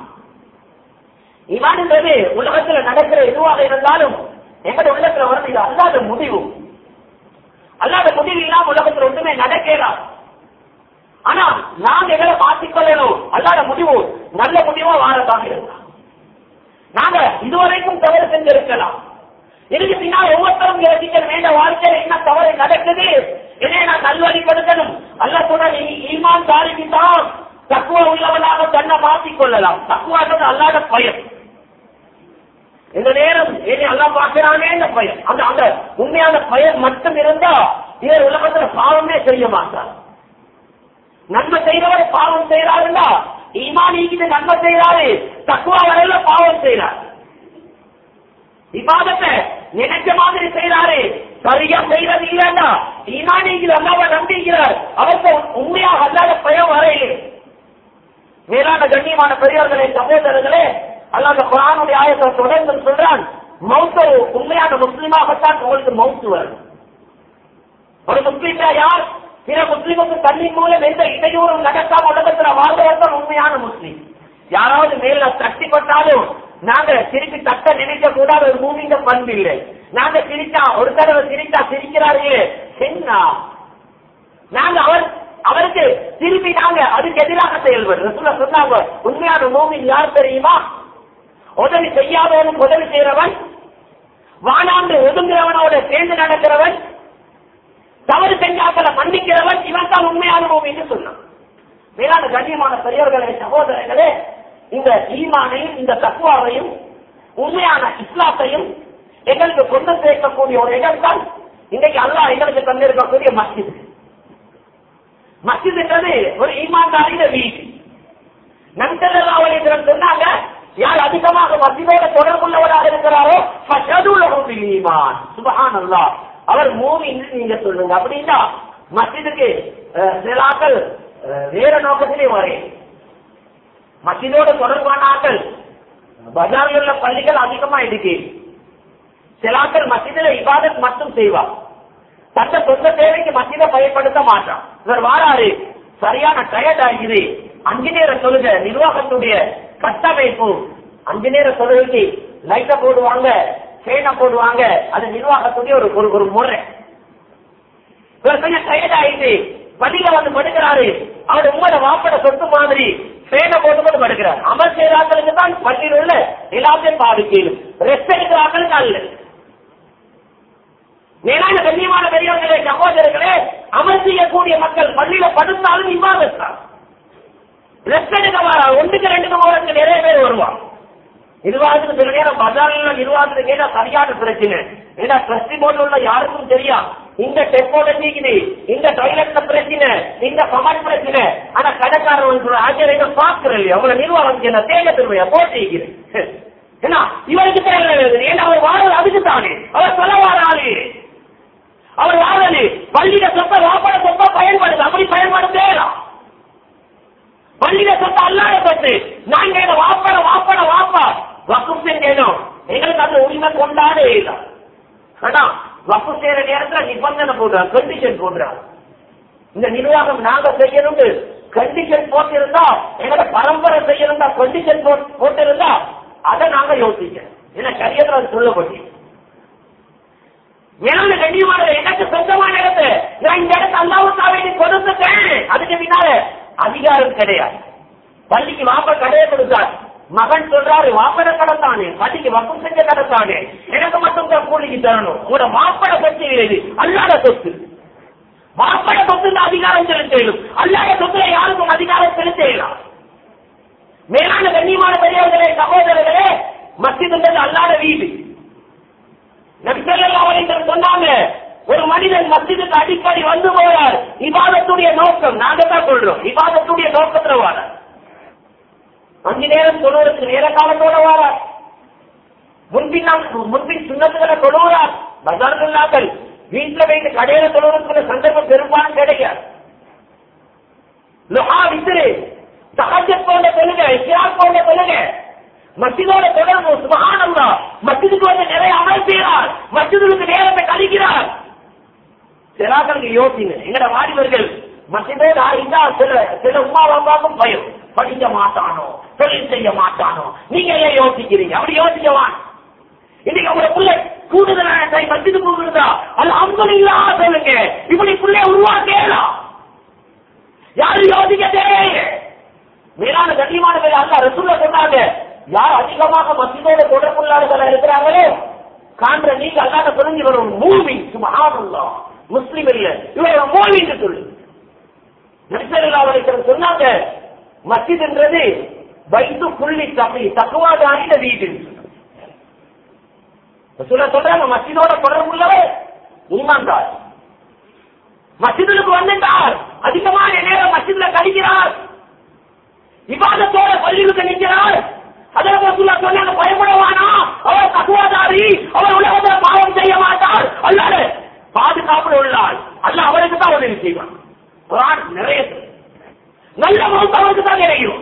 ஈமான்ன்றது உலகத்துல நடக்கிற எதுவாக இருந்தாலும் எங்கட உள்ளத்துல வருது இது அல்லாத முடிவு அல்லாத முடிவு இல்லாம உலகத்துல ஒன்றுமே நடக்கலாம் ஆனா நாங்க எங்களை மாற்றிக்கொள்ளணும் அல்லாத முடிவு நல்ல முடிவா வாழத்தான் இருக்கலாம் நாங்க இதுவரைக்கும் தவறு செஞ்சிருக்கலாம் இதுக்கு பின்னால் ஒவ்வொருத்தரும் யோசிக்கணும் வேண்ட வாழ்க்கையில என்ன தவறு நடக்குது இதை நான் நல்வழிப்படுத்தணும் அல்ல சொல்ற ஈமான் தாரிக்கு தான் தக்குவ உள்ளவனாக தன்னை மாற்றிக் கொள்ளலாம் தக்குவாக அல்லாத பயன் இந்த நேரம் இனி எல்லாம் பார்க்கிறானே இந்த பயன் அந்த அந்த உண்மையான பயன் மட்டும் இருந்தா இவர் உலகத்துல பாவமே செய்ய மாட்டார் நன்மை செய்யறவர் பாவம் செய்யறாருன்னா ஈமானிக்கு நன்மை செய்யறாரு தக்குவா வரையில பாவம் செய்யறாரு விவாதத்தை நினைச்ச மாதிரி செய்யறாரு சரியா செய்யறது இல்லன்னா ஈமானிக்கு அல்லாம நம்பிக்கிறார் அவருக்கு உண்மையாக அல்லாத பயம் வரையிலே மேலான கண்ணியமான பெரியவர்களே சகோதரர்களே அல்லாத குரானுடைய ஆயத்தை தொடர்ந்து சொல்றான் மௌத்த உண்மையான முஸ்லீமாகத்தான் உங்களுக்கு மவுத்து வரும் ஒரு முஸ்லீம்ல யார் பிற முஸ்லீமுக்கு தண்ணி மூலம் எந்த இடையூறும் நடக்காம உலகத்துல வாழ்ந்தவர் தான் உண்மையான முஸ்லீம் யாராவது மேல தட்டி பட்டாலும் நாங்க திருப்பி தட்ட நினைக்க கூடாது ஒரு மூவிங்க பண்பு இல்லை நாங்க சிரிச்சா ஒரு தடவை சிரிச்சா சிரிக்கிறாரு என்ன நாங்க அவர் அவருக்கு திருப்பி நாங்க அதுக்கு எதிராக செயல்படுறோம் சொல்ல சொன்னாங்க உண்மையான மூமின் யார் தெரியுமா உதவி செய்யாதவனுக்கு உதவி செய்யறவன் வானாண்டு ஒதுங்குறவனோட சேர்ந்து நடக்கிறவன் தவறு செஞ்சாக்களை மன்னிக்கிறவன் இவன் தான் உண்மையான மூமின்னு சொன்னான் மேலான கண்ணியமான பெரியவர்களே சகோதரர்களே இந்த ஈமானையும் இந்த தக்குவாவையும் உண்மையான இஸ்லாத்தையும் எங்களுக்கு கொண்டு சேர்க்கக்கூடிய ஒரு இடம் தான் இன்றைக்கு அல்லாஹ் எங்களுக்கு தந்திருக்கக்கூடிய மஸ்ஜித் மஸ்ஜித்ன்றது ஒரு ஈமான்தாரிட வீடு நந்தலாவலிடம் சொன்னாங்க யார் அதிகமாக மஸ்ஜிதோட தொடர்புள்ளவராக இருக்கிறாரோ ஃபஷதுலஹு ஈமான் சுபஹானல்லாஹ் அவர் மூமின்னு நீங்க சொல்லுங்க அப்படின்னா மஸ்ஜிதுக்கு அஹ், சிலாக்கள் அஹ், வேற நோக்கத்திலே வரேன் மஸ்ஜிதோட தொடர்பான ஆட்கள் பஜாரில் உள்ள பள்ளிகள் அதிகமா இருக்கு சிலாக்கள் மஸ்ஜிதில இபாதத் மட்டும் செய்வார் தந்த சொந்த தேவைக்கு மத்தியில பயன்படுத்த மாட்டான் இவர் வாராரு சரியான டயர்ட் ஆகிது அஞ்சு நேர தொழுக நிர்வாகத்துடைய கட்டமைப்பு அஞ்சு நேர தொழுகைக்கு லைட்ட போடுவாங்க ஃபேனை போடுவாங்க அது நிர்வாகத்துடைய ஒரு ஒரு- ஒரு முறை இவர் கொஞ்சம் டயர்ட் ஆயிட்டு பள்ளியில வந்து படுக்கிறாரு அவர் உங்களோட வாப்பட சொத்து மாதிரி ஃபேனை போட்டு போட்டு படுக்கிறார் அமல் செய்யறாங்களுக்கு தான் பள்ளியில் உள்ள எல்லாத்தையும் பாதிக்கலும் ரெஸ்ட் எடுக்கிறாங்களுக்கு அல்ல மேலான கண்ணியமான பெரியவர்களே சகோதரர்களே அமல் செய்யக்கூடிய மக்கள் பள்ளியில படுத்தாலும் இவ்வாறு லட்சத்துக்கு வர ஒன்றுக்கு ரெண்டுக்கு போறதுக்கு நிறைய பேர் வருவாங்க நிர்வாகத்துக்கு சில நேரம் பஜார்ல நிர்வாகத்துக்கு கேட்டா சரியான பிரச்சனை ஏன்னா ட்ரஸ்டி போர்டு உள்ள யாருக்கும் தெரியும் இந்த டெக்னாலஜிக்குது இந்த டாய்லெட்ல பிரச்சனை இந்த கமெண்ட் பிரச்சனை ஆனா கடைக்காரர் வந்து சொல்ற, ஆச்சரிய பாக்குற இல்லையா உங்களை நிர்வாகம் என்ன தேங்க திருமையா போட்டிருக்கிறேன் ஏன்னா இவருக்கு தேவை ஏன்னா அவர் வாழ்றது அதுக்கு தானே அவர் சொல்ல வாராளு அவர் வாழ்றது பள்ளியில சொத்த வாப்பட சொத்த பயன்படுது அப்படி பயன்படுத்தேலாம் பள்ளியில சொத்த அல்லாத சொத்து நாங்க இதை வாப்பட வாப்பட வாப்பா வக்கும் செஞ்சேனோம் எங்களுக்கு அந்த உரிமை கொண்டாடே இல்லை ஆனா வக்கு செய்யற நேரத்துல நிபந்தனை போடுறாங்க கண்டிஷன் போடுறாங்க இந்த நிர்வாகம் நாங்க செய்யணும்னு கண்டிஷன் போட்டிருந்தா எங்களோட பரம்பரை செய்யணும்னா கண்டிஷன் போட்டிருந்தா அதை நாங்க யோசிக்கிறோம் ஏன்னா கரியத்துல அது சொல்லப்பட்டு மேலும் கண்ணியமான எனக்கு சொந்தமான இடத்து நான் இந்த இடத்தை அல்லாவுக்காக கொடுத்துட்டேன் அதுக்கு பின்னால அதிகாரம் கிடையாது பள்ளிக்கு வாப்ப கடையை கொடுத்தார் மகன் சொல்றாரு வாப்பட கடை தானே பள்ளிக்கு வக்கம் செஞ்ச கடை தானே எனக்கு மட்டும் தான் கூலிக்கு தரணும் உங்களோட மாப்பட சொத்து இது அல்லாத சொத்து மாப்பட சொத்து அதிகாரம் செலுத்தலும் அல்லாத சொத்துல யாருக்கும் அதிகாரம் செலுத்தலாம் மேலான கண்ணியமான பெரியவர்களே சகோதரர்களே மசிதுன்றது அல்லாத வீடு நபிசல்லா அலைஹிஸ்ஸலாம் சொன்னாங்க ஒரு மனிதன் மஸ்ஜிதுக்கு அடிக்கடி வந்து போறார் இபாதத்துடைய நோக்கம் நாங்க தான் சொல்றோம் இபாதத்துடைய நோக்கத்துல வாரார் அஞ்சு நேரம் தொழுவதற்கு நேர காலத்தோட வாரார் முன்பின் நாம் முன்பின் சுண்ணத்துகளை தொழுகிறார் பஜார்களாக்கள் வீட்டுல வைத்து கடையில தொழுவதற்கு சந்தர்ப்பம் பெரும்பாலும் கிடைக்காது லுஹா விசிறு சகஜத் போன்ற தொழுக இஸ்லாம் போன்ற தொழுக மசிதோட தொடர்பு சுபகானந்தா மசிதுக்கு வந்து நிறைய அமல் செய்கிறார் மசிதுக்கு நேரத்தை கழிக்கிறார் சிலாக்களுக்கு யோசிங்க எங்கட வாலிபர்கள் மசிதோட இருந்தா சில சில உமா அப்பாவுக்கும் பயம் படிக்க மாட்டானோ தொழில் செய்ய மாட்டானோ நீங்க ஏன் யோசிக்கிறீங்க அப்படி யோசிக்கவான் இன்னைக்கு உங்க பிள்ளை கூடுதலான கை மசிது போகிறதா அது அம்பது இல்லா சொல்லுங்க இப்படி பிள்ளை உருவாக்கலாம் யாரும் யோசிக்க தேவையில்லை மேலான கண்ணியமான பேர் அல்ல ரசூல சொன்னாங்க யார் அதிகமாக மசிதோட தொடர்புள்ளாளர்களா இருக்கிறாங்களோ காண்ற நீங்க அல்லாத புரிஞ்சு வரும் மூவி சுமஹானல்லா முஸ்லிம் இல்ல இவரோட மூவின்னு சொல்லு நபிசல்லாவலைத்தர் சொன்னாங்க மசித்ன்றது வைத்து புள்ளி தப்பி தக்குவாதாரின வீடு சொல்ல சொல்றாங்க மசிதோட தொடர்புள்ளவர் ஈமான்தார் மசிதுக்கு வந்துட்டார் அதிகமான நேரம் மசிதுல கழிக்கிறார் விவாதத்தோட பள்ளிக்கு நிற்கிறார் அதற்கு ரசூலுல்லாஹ் சொன்னாங்க பயப்படவானா அவர் தகுவாதாரி அவர் உலகத்துல பாவம் செய்ய மாட்டார் அல்லாத பாதுகாப்பு உள்ளார் அல்ல அவருக்கு தான் உதவி செய்வான் குரான் நிறைய சொல்லுது. நல்ல மௌத் அவருக்கு தான் கிடைக்கும்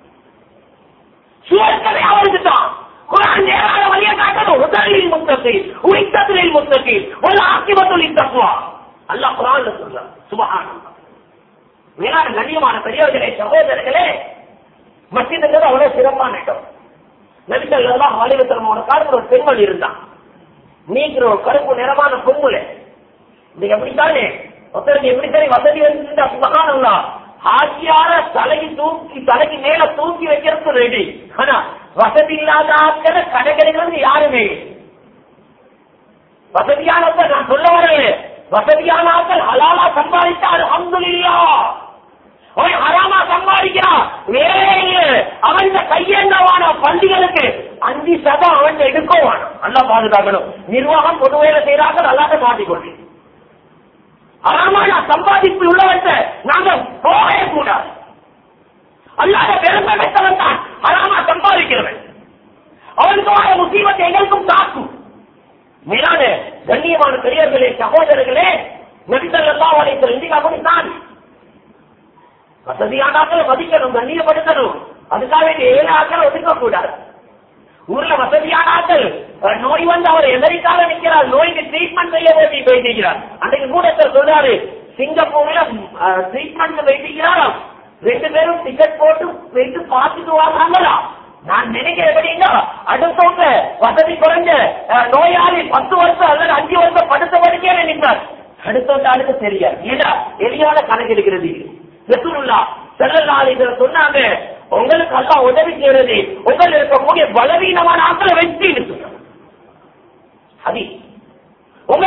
சுவர்க்கதை அவருக்கு தான் குரான் நேரான வழியை காட்டணும் உதலில் முத்தகி உயிர்த்தலில் முத்தகி ஒரு ஆக்கிமத்துள் தக்குவா அல்லாஹ் குரான்ல சொல்றான் சுபஹானல்லாஹ் மேலான கண்ணியமான பெரியவர்களே சகோதரர்களே மசிதுங்கிறது அவ்வளவு சிறப்பான இடம் நபிகள் எல்லாம் வாலிபத்தனமான காலத்தில் ஒரு பெண்மணி இருந்தான் நீங்கிற ஒரு கருப்பு நிறமான பொம்புல இது எப்படித்தானே ஒருத்தருக்கு எப்படி சரி வசதி வந்து சுபகானம்னா ஆட்சியார தலைக்கு தூக்கி தலைக்கு மேல தூக்கி வைக்கிறதுக்கு ரெடி ஆனா வசதி இல்லாத ஆட்களை கடை கிடைக்கிறது யாருமே இல்லை. வசதியானவர்கள் நான் சொல்ல வரல வசதியான ஆட்கள் ஹலாலா சம்பாதித்தால் அல்ஹம்துலில்லா அவன் ஹராமா சம்பாதிக்கிறான் வேற இல்ல அவன் கையேந்தவான பள்ளிகளுக்கு அஞ்சு சதம் அவன் எடுக்கவான் நல்லா பாதுகாக்கணும் நிர்வாகம் பொது வேலை செய்யறாங்க அல்லாத மாட்டிக்கொண்டு ஹராமான சம்பாதிப்பு உள்ளவற்ற நாங்க போகவே கூடாது அல்லாத பெருமை பெற்றவன் தான் ஹராமா சம்பாதிக்கிறவன் அவனுக்கு வர முசீபத்தை எங்களுக்கும் தாக்கும் மேலான கண்ணியமான பெரியவர்களே சகோதரர்களே நபிசல்லா வலைத்தல் இந்தியா அப்படித்தான் வசதியானாக்கள் மதிக்கணும் கண்ணியப்படுத்தணும் அதுக்காக வேண்டிய ஏழு ஆக்கள் ஒதுக்க கூடாது ஊர்ல வசதியான ஆட்கள் அஹ், நோய் வந்து அவர் எதற்காக நிற்கிறார் நோய்க்கு ட்ரீட்மெண்ட் செய்ய வேண்டி போயிட்டிருக்கிறார் அன்றைக்கு மூடத்தர் சொல்றாரு சிங்கப்பூர்ல ட்ரீட்மெண்ட் வைத்திருக்கிறாராம் ரெண்டு பேரும் டிக்கெட் போட்டு வைத்து பார்த்துட்டு வராங்களா நான் நினைக்கிறேன் எப்படின்னா அடுத்தவங்க வசதி குறைஞ்ச அஹ், நோயாளி பத்து வருஷம் அல்லது அஞ்சு வருஷம் படுத்த படுக்கையே நின்றார் அடுத்தவங்க ஆளுக்கு தெரியாது ஏன்னா எளியான கணக்கு எடுக்கிறது ரசூலுல்லா செல்லல்லால் இதுல சொன்னாங்க உங்களுக்கு எல்லாம் உதவி செய்யறது உங்கள் இருக்கக்கூடிய பலவீனமான ஆட்களை வச்சு சொன்னாங்க அது உங்களை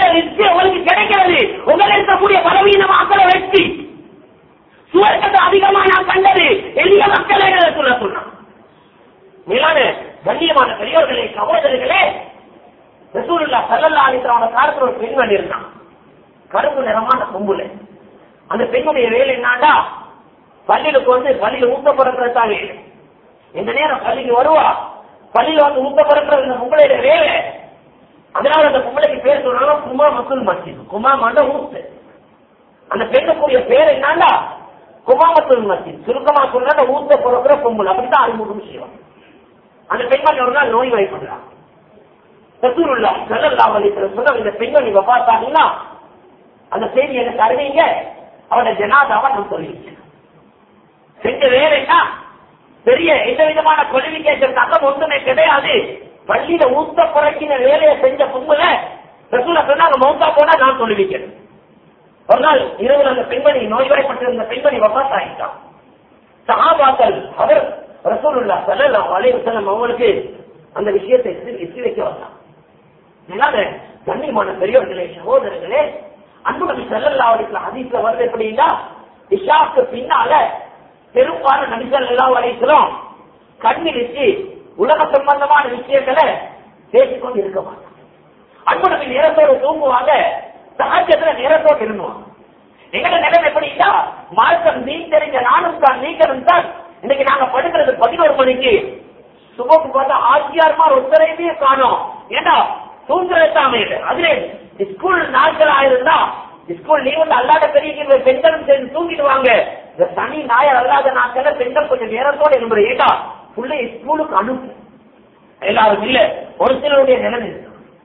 ரிஸ்க் உங்களுக்கு கிடைக்கிறது உங்களை இருக்கக்கூடிய பலவீனமாக்களை வெற்றி சுவர்க்கத்தை அதிகமா நான் கண்டது எளிய மக்களை சொல்ல சொன்னான் மேலான கண்ணியமான பெரியவர்களே சகோதரர்களே ரசூலுல்லா சல்லல்லா அலிஸ்லாம காலத்துல ஒரு பெண்மணி இருந்தான் கருப்பு நிறமான கொம்புல அந்த பெண்ணுடைய வேலை என்னண்டா பள்ளியிலுக்கு வந்து பள்ளியில ஊத்த பிறக்கிறதாவே இந்த நேரம் பள்ளிக்கு வருவா பள்ளியில வந்து ஊத்த பிறக்கிறது இந்த பொம்பளையோட வேலை அதனால அந்த பொம்பளைக்கு பேர் சொல்றாங்க குமா மசுல் மஸ்ஜித் குமா மண்ட ஊத்து அந்த பெண்ணுக்குரிய பேர் என்னண்டா குமாமத்துல் மஸ்ஜித் சுருக்கமா சொல்ற ஊத்த பிறக்கிற பொம்பளை அப்படித்தான் அறிமுகம் செய்வாங்க அந்த பெண்மணி ஒரு நாள் நோய் வாய்ப்படுறான் ரசூலுல்லா ஸல்லல்லாஹு அலைஹி வஸல்லம் சொன்ன இந்த பெண்மணி வஃபாத்தாங்கன்னா அந்த செய்தி எனக்கு அறிவிங்க அவட ஜனாதாவை நான் சொல்லிட்டேன் செஞ்ச வேலைன்னா பெரிய எந்த விதமான குவாலிபிகேஷன் தக்கம் ஒன்றுமே கிடையாது பள்ளியில ஊத்த புறக்கின வேலையை செஞ்ச பொங்கல ரசூல சொன்னாங்க மௌத்தா போனா நான் சொல்லிவிக்கிறேன் ஒரு நாள் இரவு அந்த பெண்மணி நோய்வாய்ப்பட்டிருந்த பெண்மணி வஃபாத் ஆகிட்டான் சஹாபாக்கள் அவர் ரசூலுல்லா ஸல்லல்லாஹு அலைஹி வஸல்லம் அவங்களுக்கு அந்த விஷயத்தை எத்தி- எத்தி வைக்க வந்தான் இல்லாத கண்ணியமான பெரியவர்களே சகோதரர்களே அன்பு நபி ஸல்லல்லாஹு அலைஹி வஸல்லம் ஹதீஸ்ல வருது எப்படின்னா இஷாக்கு பின்னால பெரும்பாலும் நபி ஸல்லல்லாஹு அலைஹி வஸல்லம் கண்ணிலிட்டு உலக சம்பந்தமான விஷயங்களை பேசிக்கொண்டு இருக்க மாட்டாங்க அன்பு நபி நேரத்தோடு தூங்குவாங்க சகஜத்துல நேரத்தோடு இருந்துவாங்க எங்கட நிலைமை எப்படின்னா மார்க்கம் நீ தெரிஞ்ச நானும் தான் நீங்களும் தான் இன்னைக்கு நாங்க படுக்கிறது பதினோரு மணிக்கு சுபக்கு பார்த்தா ஆச்சியார்மார் ஒத்தரையுமே காணோம் ஏன்னா தூங்குறதாமே அதுல ஸ்கூல் நாட்கள் ஆயிருந்தா ஸ்கூல் லீவ் அல்லாத பெரிய பெண்களும் சேர்ந்து தூங்கிடுவாங்க இந்த சனி ஞாயிறு அல்லாத நாட்கள பெண்கள் கொஞ்சம் நேரத்தோட எழும்புற ஏட்டா புள்ளை ஸ்கூலுக்கு அனுப்பு எல்லாரும் இல்ல ஒரு சிலருடைய நிலைமை இருக்கு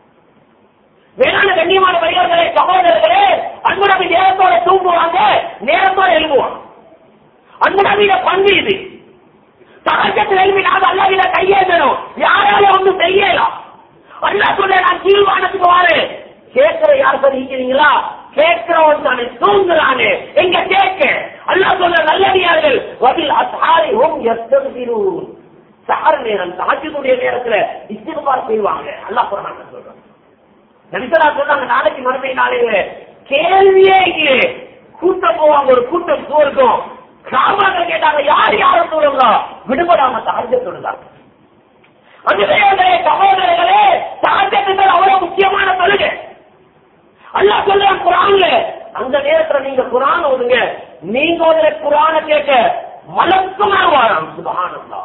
வேளாண் கண்ணியமான பெரியவர்களே சகோதரர்களே அன்பு நபி நேரத்தோட தூங்குவாங்க நேரத்தோட எழுதுவாங்க அன்பு நபியில பங்கு இது சகஜத்தில் எழுப்பி நாம அல்லாவில கையேற்றணும் யாரால ஒன்றும் செய்யலாம் அல்லா சொல்ல நான் கீழ்வானத்துக்கு வாரு கேட்கிற யார் சொல்லிக்கிறீங்களா கேட்கிறவன் தானே தூங்குறானே எங்க கேட்க அல்லா சொல்ல நல்லடியார்கள் வதில் அசாரி ஓம் எத்தீரும் சார நேரம் தாஜ்ஜுடைய நேரத்துல இஸ்திகுபார் செய்வாங்க அல்லாஹ் குர்ஆன்ல சொல்றாங்க நபிசலா சொல்றாங்க நாளைக்கு மறுமை நாளையில கேள்வியே இல்லையே கூட்டம் போவாங்க ஒரு கூட்டம் தூரம் கிராமங்கள் கேட்டாங்க யார் யாரும் தூரங்களா விடுபடாம தாழ்ந்த சொல்லுறாங்க அந்த தேவதைய சகோதரர்களே தாழ்ந்தங்கள் அவ்வளவு முக்கியமான தொழுகை அல்லாஹ் சொல்றான் குரான்ல அந்த நேரத்துல நீங்க குரான் ஓதுங்க நீங்க ஓதுற குரான கேட்க மலக்குமார் வாராங்க சுபஹானல்லா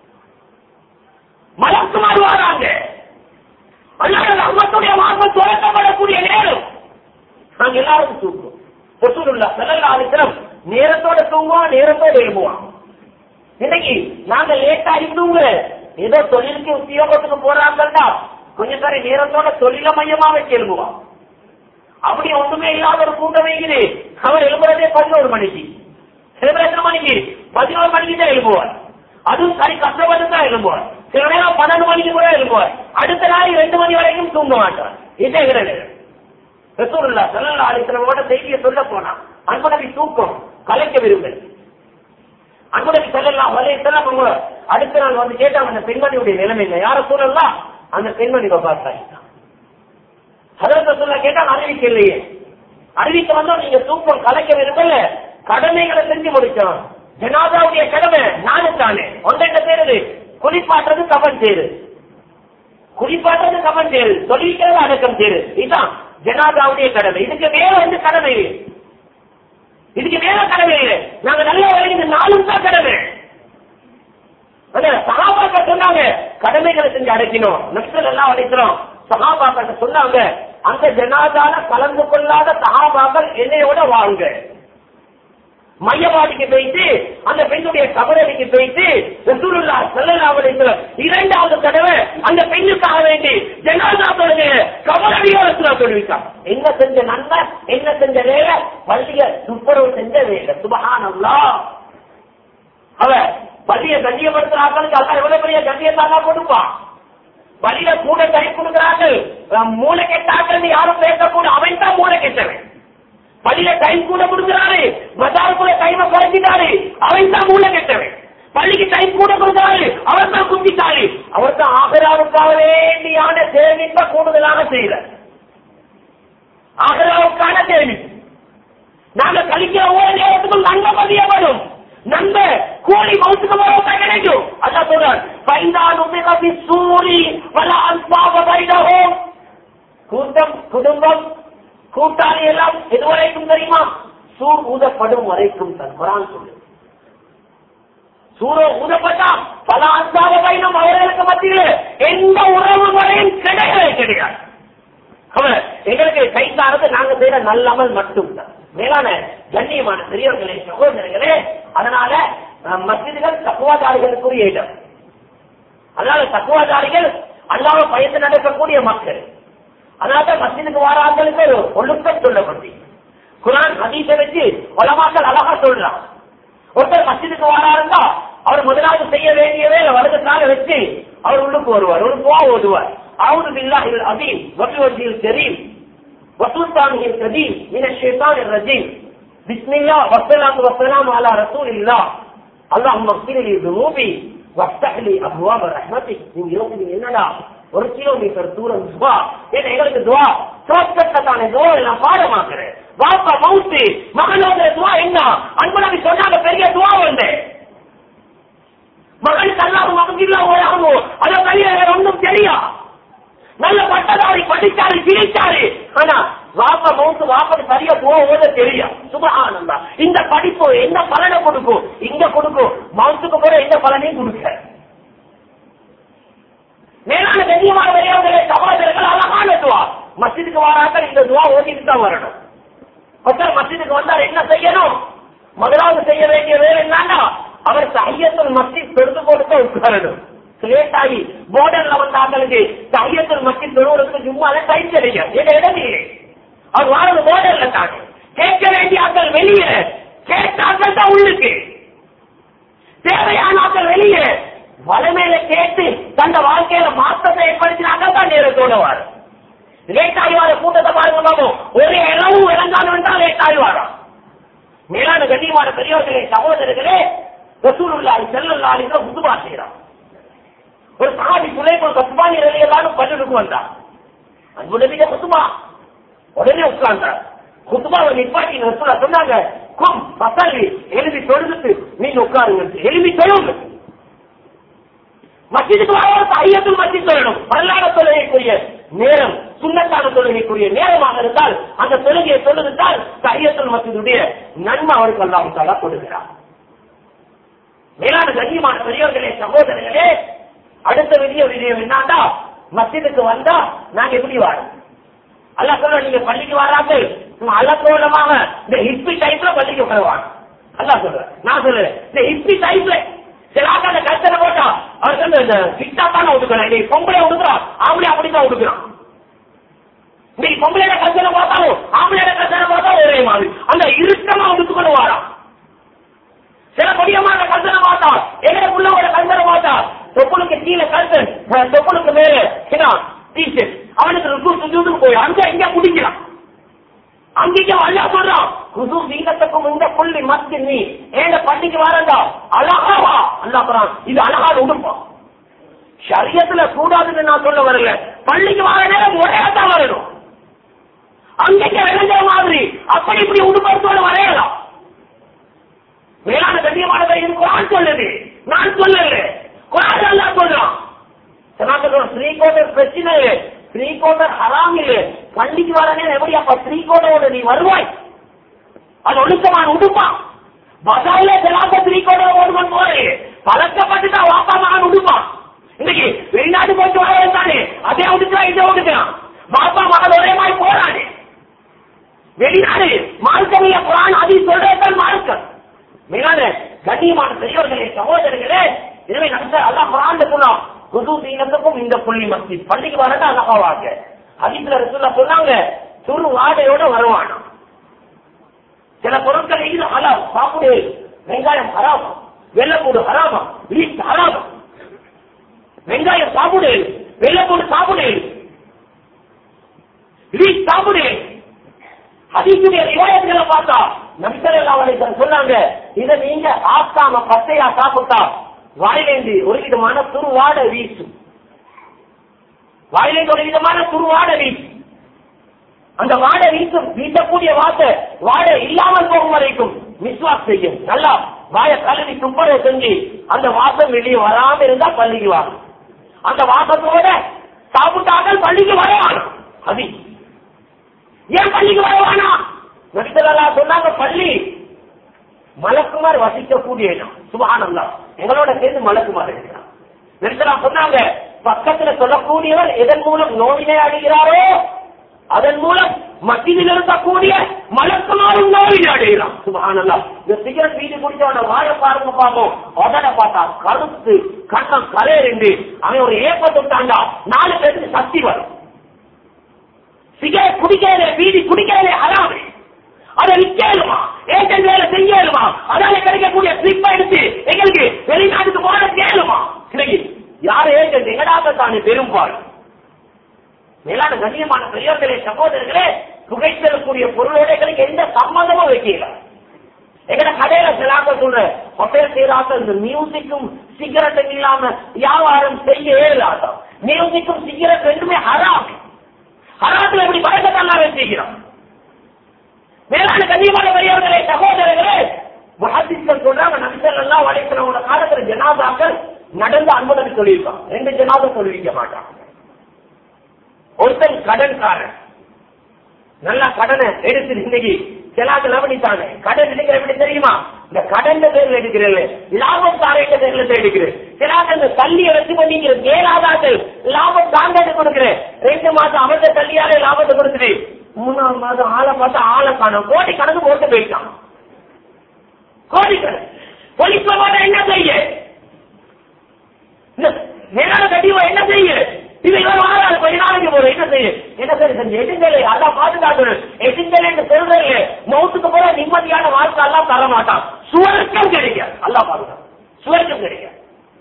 மலக்குமார் வாராங்க அல்லாத ரஹ்மத்துடைய மார்க்கம் துறக்கப்படக்கூடிய நேரம் நாங்க எல்லாரும் தூங்குவோம் ரசூலுல்லா ஸல்லல்லாஹு அலைஹி வஸல்லம் நேரத்தோட தூங்குவோம் நேரத்தோட எழும்புவோம் இன்னைக்கு நாங்க லேட்டா இருந்தவங்க ஏதோ தொழிலுக்கு உத்தியோகத்துக்கு போறாங்கன்னா கொஞ்சம் சாரி நேரத்தோட தொழில மையமா வச்சு எழும்புவோம் அப்படி ஒண்ணுமே இல்லாத ஒரு கூட்டம் வைக்குது அவர் எழுப்புறதே பதினோரு மணிக்கு சில பேர் எத்தனை மணிக்கு பதினோரு மணிக்கு தான் எழுப்புவார் அதுவும் சரி கஷ்டப்பட்டு தான் எழுப்புவார் சில நேரம் பன்னெண்டு மணிக்கு கூட எழுப்புவார் அடுத்த நாள் ரெண்டு மணி வரைக்கும் தூங்க மாட்டார் இதே கிடையாது ரசூலுல்லா ஸல்லல்லாஹு அலைஹி வஸல்லம் செய்தியை சொல்ல போனா அன்பனவி தூக்கம் கலைக்க விரும்பல் அன்பனவி ஸல்லல்லாஹு அலைஹி வஸல்லம் அவங்க அடுத்த நாள் வந்து கேட்டாங்க அந்த பெண்மணியுடைய நிலைமை இல்லை யார சொல்லலாம் அந்த பெண்மணி வபாத்தாயிட்டான் ஹதரத் சொல்ல கேட்டா அறிவிக்க இல்லையே அறிவிக்க வந்தோம் நீங்க தூக்கம் கலைக்க விரும்பல கடமைகளை செஞ்சு முடிச்சோம் ஜனாதாவுடைய கடமை நானு தானே ஒன்றைட்ட செய்யறது குளிப்பாட்டுறது கவன் செய்யுது குளிப்பாட்டுறது கவன் செய்யுது தொழில்கிறது அடக்கம் செய்யுது இதுதான் ஜனாதாவுடைய கடமை இதுக்கு மேல வந்து கடமை இல்லை. இதுக்கு மேல கடமை இல்லை நாங்க நல்ல வேலைக்கு நாளும் தான் கடமை அந்த சகாபாக்கள் சொன்னாங்க கடமைகளை செஞ்சு அடைக்கணும் நக்சல் எல்லாம் அடைக்கிறோம் சகாபாக்கள் சொன்னாங்க அந்த ஜனாதால கலந்து கொள்ளாத சகாபாக்கள் என்னையோட வாங்க மையவாடிக்கு போயிட்டு அந்த பெண்ணுடைய கபரடிக்கு போயிட்டு ரசூலுல்லா ஸல்லல்லாஹு அலைஹி வஸல்லம் இரண்டாவது தடவை அந்த பெண்ணுக்காக வேண்டி ஜனாதா தொழுகை கபரடியோட ரசூலா தொழுவிக்கான் என்ன செஞ்ச நன்மை என்ன செஞ்ச வேலை பள்ளிய துப்புரவு செஞ்ச வேலை சுபஹானல்லாஹ் அவ பள்ளிய கண்ணியப்படுத்துற ஆட்களுக்கு அல்ல எவ்வளவு பெரிய கண்ணியத்தாங்க கொடுப்பான் வழியில கூட கை கொடுக்கிறார்கள் அஹ் மூளை கெட்ட ஆட்கள் யாரும் பேசக்கூட அவன் தான் மூளை கெட்டவன் பள்ளியில டைம் கூட கொடுக்கிறாரு பஜாருக்குள்ள டைமை குறைச்சிட்டாரு அவன் தான் மூளை கெட்டவன் பள்ளிக்கு டைம் கூட கொடுக்கிறாரு அவர் தான் குந்திட்டாரு அவர் தான் ஆகராவுக்காக வேண்டியான சேமிப்ப கூடுதலாக செய்யற தேவை நாங்க கழிக்கிற ஒவ்வொரு நேரத்துக்கும் நன்மை பதியப்படும் நன்மை கூலி மவுத்துக்கு போறதா கிடைக்கும் அதான் சொல்றார் பைந்தானு சூரி வல அன்பாக பைடகும் கூட்டம் குடும்பம் கூட்டாளி எல்லாம் எதுவரைக்கும் தெரியுமா சூர் ஊதப்படும் வரைக்கும் தன் குரான் சொல்லு சூர ஊதப்பட்டா பல அன்பாக பயணம் அவர்களுக்கு மத்தியில் எந்த உறவு முறையும் கிடையவே கிடையாது அவர் எங்களுக்கு கைத்தாரது நாங்க செய்யற நல்லமல் மட்டும்தான் மேலான கண்ணியமான பெரியவர்களே சகோதரர்களே அதனால அஹ், மஸ்ஜிதுகள் தக்குவாதாரிகளுக்குரிய இடம் அதனால தக்குவாதாரிகள் அல்லாம பயந்து நடக்கக்கூடிய மக்கள் அதனால மஸ்ஜிதுக்கு வர ஆட்களுக்கு ஒரு ஒழுக்கம் சொல்லப்பட்டு குரான் ஹதீஸை வச்சு உலமாக்கள் அழகா சொல்றான் ஒருத்தர் மஸ்ஜிதுக்கு வராருந்தா அவர் முதலாவது செய்ய வேண்டியவே வலதுக்காக வச்சு அவர் உள்ளுக்கு வருவார் ஒரு துவா ஓதுவார் அவுது பில்லாஹில் அதீம் வபிவஜில் கரீம் وسلطانه القديم من الشيطان الرجيم بسم الله والصلاة والسلام على رسول الله اللهم اغفر لي ذنوبي وافتح لي ابواب رحمتك நீங்க யோசிங்க என்னடா ஒரு கிலோமீட்டர் தூரம் துவா ஏன்னா எங்களுக்கு துவா தோற்றத்தான துவா நான் பாடமாக்குறேன் வாப்பா மவுத்து மகனோட துவா என்ன அன்பு சொன்னாங்க பெரிய துவா வந்து மகனுக்கு அல்லாஹ் மகன் ஓடாகும் அதை தவிர வேற ஒன்றும் தெரியா நல்ல பட்டதாரி படிச்சாரு கிழிச்சாரு ஆனா வாப்ப மவுத்து வாப்பது சரியா போக தெரியும் சுபகானந்தா இந்த படிப்பு என்ன பலனை கொடுக்கும் இங்க கொடுக்கும் மவுத்துக்கு போற எந்த பலனையும் கொடுக்க மேலான கண்ணியமான பெரியவர்களே சகோதரர்கள் அழகான துவா மஸ்ஜிதுக்கு வராத இந்த துவா ஓட்டிட்டு தான் வரணும் ஒருத்தர் மஸ்ஜிதுக்கு வந்தார் என்ன செய்யணும் முதலாவது செய்ய வேண்டிய வேலை என்னன்னா அவர் சையத்தில் மஸ்ஜித் பெருது கொடுத்து உட்காரணும் லேட் ஆகி போர்டர்ல வந்தாங்களுக்கு சையத்தில் மஸ்ஜித் பெறுவதற்கு சும்மால டைம் கிடையாது எங்க இடம் இல்லை அவர் வாழ்ந்த போர்டர்ல தாங்க கேட்க வேண்டிய ஆட்கள் வெளியே கேட்ட ஆட்கள் தான் உள்ளுக்கு தேவையான ஆட்கள் வெளியே வளமையில கேட்டு தந்த வாழ்க்கையில மாற்றத்தை ஏற்படுத்தினாங்க தான் நேரத்தோட வாரு லேட் ஆகி வர கூட்டத்தை பாருங்க பாப்போம் ஒரு இளவு இறந்தாலும் தான் லேட் ஆகி வரோம் மேலான கண்ணியமான பெரியவர்களே சகோதரர்களே ரசூலுல்லாஹி ஸல்லல்லாஹு அலைஹி வஸல்லம் குதுபா செய்றார் ஒரு சஹாபி சுலைமான் கஸ்பானி ரலியல்லாஹு பள்ளிக்கு வந்தார் அன்பு நபியே குதுபா உடனே உட்கார்ந்தார் குதுபாவை நிப்பாட்டி ரசூலா சொன்னாங்க கும் பசல்லி எழுதி தொழுதுட்டு நீங்க உட்காருங்க எழுதி தொழுங்க மஸ்ஜிதுக்கு வர ஐயத்தில் மஸ்ஜித் சொல்லணும் பல்லாட தொழுகைக்குரிய நேரம் சுண்ணத்தான தொழுகைக்குரிய நேரமாக இருந்தால் அந்த தொழுகையை சொல்லுவதால் ஐயத்தில் மஸ்ஜிதுடைய நன்மை அவருக்கு அல்லாஹாலா கொடுக்கிறார் மேலான கண்ணியமான பெரியவர்களே சகோதரர்களே அடுத்த விதிய விதியம் என்னன்னா மஸ்ஜிதுக்கு வந்தா நாங்க எப்படி வரோம் அல்லா சொல்ற நீங்க பள்ளிக்கு வராது அலக்கோலமாக இந்த ஹிஸ்பி டைப்ல பள்ளிக்கு வருவாங்க அல்லா சொல்ற நான் சொல்றேன் இந்த ஹிஸ்பி டைப்ல சில ஆட்கள் அந்த கருத்தனை போட்டா அவர் சொல்ல இந்த சிட்டா தானே ஒடுக்கிறான் இன்னைக்கு பொம்பளை ஒடுக்குறான் ஆம்பளை அப்படித்தான் ஒடுக்குறான் இன்னைக்கு பொம்பளையோட கருத்தனை பார்த்தாலும் ஆம்பளையோட கருத்தனை பார்த்தாலும் ஒரே மாதிரி அந்த இறுக்கமா ஒடுத்துக்கொண்டு வாரான் சில கொடியமான கருத்தனை பார்த்தா எங்க உள்ளவோட கருத்தனை பார்த்தா தொப்புளுக்கு கீழே கருத்தன் தொப்புளுக்கு மேல என்ன டீச்சர் அவனுக்கு ருக்கு சுஜூதுக்கு போய் அங்க இங்க குடிக்கிறான் அங்கேயும் அல்லா சொல்றான் குது வீகத்துக்கும் இந்த புள்ளி மத்தி நீ ஏண்ட பள்ளிக்கு வரண்டா அழகாவா அல்லா சொல்றான் இது அழகான உடுப்பா சரியத்துல கூடாதுன்னு நான் சொல்ல வரல பள்ளிக்கு வர நேரம் ஒரே தான் வரணும் அங்கேயும் விளைஞ்ச மாதிரி அப்படி இப்படி உடுப்பத்தோட வரையலாம் மேலான கண்ணியமானதை இது குரான் சொல்லுது நான் சொல்லல குரான் அல்லா சொல்றான் ஸ்ரீ கோட்டர் பிரச்சனை இல்லை ஸ்ரீ கோட்டர் ஹராம் இல்லை பள்ளிக்கு வரனே எப்படி அப்ப ஸ்ரீ கோட்டோட நீ வருவாய் அது ஒழுக்கமான உடுப்பா பசாவில செலாத்த ஸ்ரீ கோட்டர் ஓடுவன் போறே பழக்கப்பட்டுதான் வாப்பா மகன் உடுப்பான் இன்னைக்கு வெளிநாட்டு போயிட்டு வர தானே அதே உடுக்கலாம் இதை உடுக்கலாம் பாப்பா மகன் ஒரே மாதிரி போறானே வெளிநாடு மார்க்கமிய புராண அதி சொல்றதான் மார்க்கம் மேலான கண்ணியமான பெரியவர்களே சகோதரர்களே எனவே நம்ம அல்லாஹ் குரான் சொன்னோம் குது தீனத்துக்கும் இந்த புள்ளி மஸ்ஜித் பள்ளிக்கு வரதா அழகாவாங்க அதித்துல ரசூல்லா சொன்னாங்க துரு வாடையோட வருவானா சில பொருட்கள் இது ஹலாம் சாப்பிடு வெங்காயம் ஹராமம் வெள்ளப்பூடு ஹராமம் லீஸ்ட் ஹராமம் வெங்காயம் சாப்பிடு வெள்ளப்பூடு சாப்பிடு லீஸ்ட் சாப்பிடு அதிசுடைய ரிவாயத்துல பார்த்தா நம்சரல்லா வலைத்தன் சொன்னாங்க இதை நீங்க ஆக்காம பச்சையா சாப்பிட்டா வாயிலேந்து ஒரு விதமான துருவாட வீசும் வாயிலேந்து ஒரு விதமான துருவாட வீசும் அந்த வாடை வீசும் வீசக்கூடிய வாட்டை வாடை இல்லாமல் போகும் வரைக்கும் மிஸ்வாக் செய்யும் நல்லா வாய கழுவி துப்பரை செஞ்சு அந்த வாசம் வெளியே வராம இருந்தா பள்ளிக்கு வாங்க அந்த வாசத்தோட சாப்பிட்டார்கள் பள்ளிக்கு வரவானா அது ஏன் பள்ளிக்கு வரவானா நடித்தலா சொன்னாங்க பள்ளி மலக்குமார் வசிக்கக்கூடிய இடம் சுபானந்தா எங்களோட சேர்ந்து மலக்குமார் இருக்கிறார் நெரிசலா சொன்னாங்க பக்கத்துல சொல்லக்கூடியவர் எதன் மூலம் நோயினை அடைகிறாரோ அதன் மூலம் மத்தியில் இருக்கக்கூடிய மலக்குமாரும் நோயினை அடைகிறான் சுபானந்தா இந்த சிகரெட் வீடு குடிச்சவன வாழ பாருங்க பார்ப்போம் உடனே பார்த்தா கருத்து கண்ணம் கரையறிந்து அவன் ஒரு ஏற்பட்டுட்டாண்டா நாலு பேருக்கு சக்தி வரும் சிகரெட் குடிக்கிறதே வீதி குடிக்கிறதே அறாமே அதை விற்கலுமா ஏஜென்ட் வேலை செய்யலுமா அதால கிடைக்கக்கூடிய ஸ்லிப் எடுத்து எங்களுக்கு வெளிநாட்டுக்கு போட கேளுமா இன்னைக்கு யார் ஏஜென்ட் எங்கடாக தானே பெரும்பாலும் மேலான கண்ணியமான பெரியவர்களே சகோதரர்களே புகைத்தரக்கூடிய பொருளோட எங்களுக்கு எந்த சம்பந்தமும் வைக்கல எங்கட கடையில சிலாக்க சொல்ற ஹோட்டல் செய்யறாங்க இந்த மியூசிக்கும் சிகரெட்டும் இல்லாம வியாபாரம் செய்ய இயலாதான் மியூசிக்கும் சிகரெட் ரெண்டுமே ஹராம் ஹராத்துல எப்படி பழக்கத்தான் வச்சுக்கிறோம் மேலான கண்ணியமான பெரியவர்களே சகோதரர்களே முஹாதிஸ்கள் சொல்றாங்க நபிசல் எல்லாம் வளைக்கிறவங்க காலத்துல ஜனாதாக்கள் நடந்து அன்புடன் சொல்லியிருக்கான் ரெண்டு ஜனாதா சொல்லிருக்க மாட்டான் ஒருத்தன் கடன்காரன் நல்லா கடனை எடுத்து இன்னைக்கு செலாக்கள் பண்ணிட்டாங்க கடன் எடுக்கிற எப்படி தெரியுமா இந்த கடன் பேர்ல எடுக்கிறேன் லாபம் தாரேட்ட பேர்ல எடுக்கிறேன் சிலாக்கள் இந்த தள்ளிய வச்சு பண்ணிக்கிற மேலாதாக்கள் லாபம் தாங்க கொடுக்கிறேன் ரெண்டு மாசம் அவர்த தள்ளியாலே லாபத்தை கொடுக்குது மூணாவது மாதம் ஆளை பார்த்தா ஆளை காணும் கோடி கணக்கு போட்டு போயிட்டான் கோடி கணக்கு போலீஸ் போட்ட என்ன செய்ய இந்த மேலான கட்டிவா என்ன செய்ய இது இவர் வாராது கொஞ்ச நாளைக்கு போற என்ன செய்ய என்ன சரி செஞ்சு எட்டுங்களே அதான் பாதுகாக்கணும் எட்டுங்களே என்று சொல்றீங்க மௌத்துக்கு போற நிம்மதியான வாழ்க்கை எல்லாம் தர மாட்டான் சுவர்க்கம் கிடைக்காது அல்லா பாதுகாப்பு சுவர்க்கம் கிடைக்காது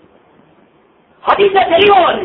ஹதீஸ தெளிவா வந்து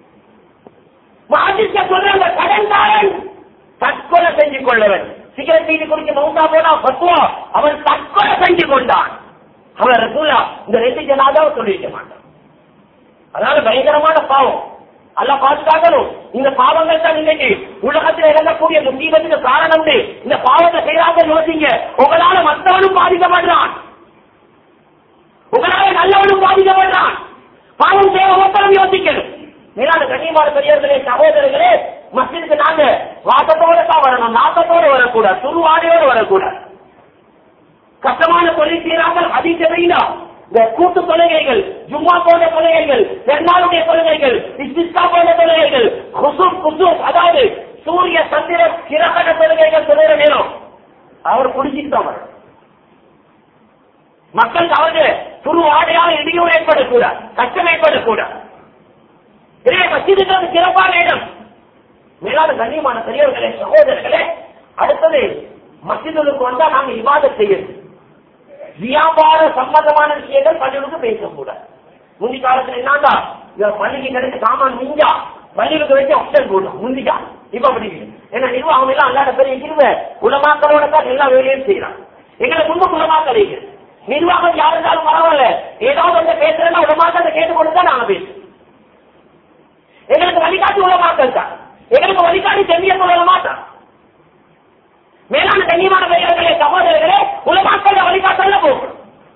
ஹதீஸ சொல்றாங்க கடன்காரன் தற்கொலை செஞ்சு கொள்ளவன் சிகரெட் மீது குறித்து மௌத்தா போனா பத்துவா அவன் தற்கொலை செஞ்சு கொண்டான் அவன் ரசூலா இந்த ரெண்டு ஜனாதாவை சொல்லிக்க மாட்டான் அதனால பயங்கரமான பாவம் அல்ல பாதுகாக்கணும் இந்த பாவங்கள் தான் இன்னைக்கு உலகத்தில் இறங்கக்கூடிய முசீபத்துக்கு காரணம் இந்த பாவத்தை செய்யாத யோசிங்க உங்களால மற்றவனும் பாதிக்கப்படுறான் உங்களால நல்லவனும் பாதிக்கப்படுறான் பாவம் செய்ய ஒருத்தரும் யோசிக்கணும் மேலான கண்ணியமான பெரியவர்களே சகோதரர்களே மசிதுக்கு நாங்க வாசத்தோட தான் வரணும் நாசத்தோட வரக்கூடாது துருவாடையோடு வரக்கூடாது கஷ்டமான தொழில் செய்யறார்கள் அதிகமையினா இந்த கூட்டு தொழுகைகள் ஜும்மா போன்ற தொழுகைகள் பெருநாளுடைய தொழுகைகள் இஸ்திஸ்கா போன்ற தொழுகைகள் குசும் குசும் அதாவது சூரிய சந்திர கிரகண தொழுகைகள் தொழுகிற நேரம் அவர் குடிச்சிட்டவர் மக்களுக்கு அவருக்கு துரு ஆடையாக இடியும் ஏற்படக்கூடாது கஷ்டம் ஏற்படக்கூடாது எனவே மசிதுக்கு சிறப்பான இடம் மேலான கண்ணியமான பெரியவர்களே சகோதரர்களே அடுத்தது மசிதுக்கு வந்தா நாங்க இவாதம் செய்யணும் வியாபார சம்பந்தமான விஷயங்கள் பள்ளிகளுக்கு பேசக்கூடாது முந்தி காலத்துல என்னடா பள்ளிக்கு கிடைச்ச சாமான் மிஞ்சா பள்ளிகளுக்கு வச்சு ஆப்ஷன் போடும் முந்திக்கா இப்ப அப்படி இல்லை. ஏன்னா நிர்வாகம் எல்லாம் அல்லாத பெரிய இருவ குலமாக்களோட தான் எல்லா வேலையும் செய்யறான் எங்களை முன்பு குலமாக்கள் இருக்கு. நிர்வாகம் யார் இருந்தாலும் பரவாயில்ல ஏதாவது வந்து பேசுறேன்னா உலமாக்கள் கேட்டுக்கொண்டு தான் நாங்க பேசுறோம் எங்களுக்கு வழிகாட்டி உலமாக்கள் தான் எங்களுக்கு வழிகாட்டி சென்னியர் உள்ள மாட்டான் மேலான கண்ணியமான பெயர்களே சகோதரர்களே உலமாக்கள் வழிகாட்டல போகணும்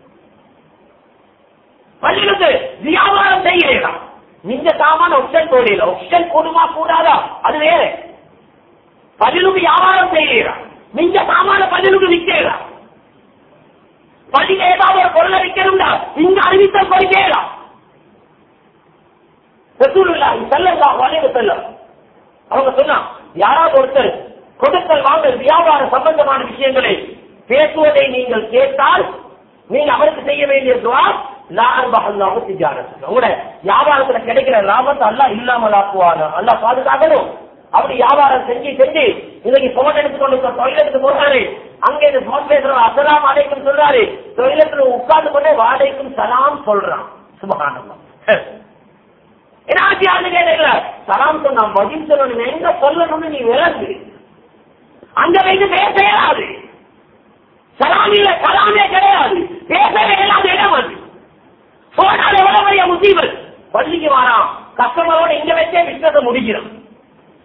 பள்ளிகளுக்கு வியாபாரம் செய்யலாம் நீங்க சாமான ஒப்ஷன் போடல ஒப்ஷன் போடுமா கூடாதா அது வேற பள்ளிகளுக்கு வியாபாரம் செய்யலாம் நீங்க சாமான பள்ளிகளுக்கு விற்கலாம் பள்ளியில ஏதாவது ஒரு பொருளை விற்கணும்னா இங்க அறிவித்தல் போய் கேட்கலாம் ரசூலுல்லாஹி ஸல்லல்லாஹு அலைஹி வஸல்லம் அவங்க சொன்னா யாராவது ஒருத்தர் கொடுக்கல் வாங்கல் வியாபார சம்பந்தமான விஷயங்களை பேசுவதை நீங்கள் கேட்டால் நீங்க அவருக்கு செய்ய வேண்டிய துவா லாபல்லாஹு திஜாரத்து உங்களோட வியாபாரத்துல கிடைக்கிற லாபத்தை அல்ல இல்லாமல் ஆக்குவாங்க அல்ல பாதுகாக்கணும் அப்படி வியாபாரம் செஞ்சு செஞ்சு இன்னைக்கு போன் எடுத்து கொண்டு தொழிலத்துக்கு போறாரு அங்க இந்த போன் பேசுற அசலாம் அலைக்கும் சொல்றாரு தொழிலத்துல உட்கார்ந்து கொண்டே வாடகைக்கும் சலாம் சொல்றான் சுபகானந்தம் என்ன ஆட்சியாளு கேட்கல சலாம் சொன்னா பதில் சொல்லணும் எங்க சொல்லணும்னு நீ விளங்கு அங்க வைத்து பேச இயலாது சலாமில கலாமே கிடையாது பேசவே இயலாத இடம் அது போனால் எவ்வளவு பெரிய முசீபத் பள்ளிக்கு வாராம் கஸ்டமரோட இங்க வச்சே பிசினஸ் முடிக்கிறோம்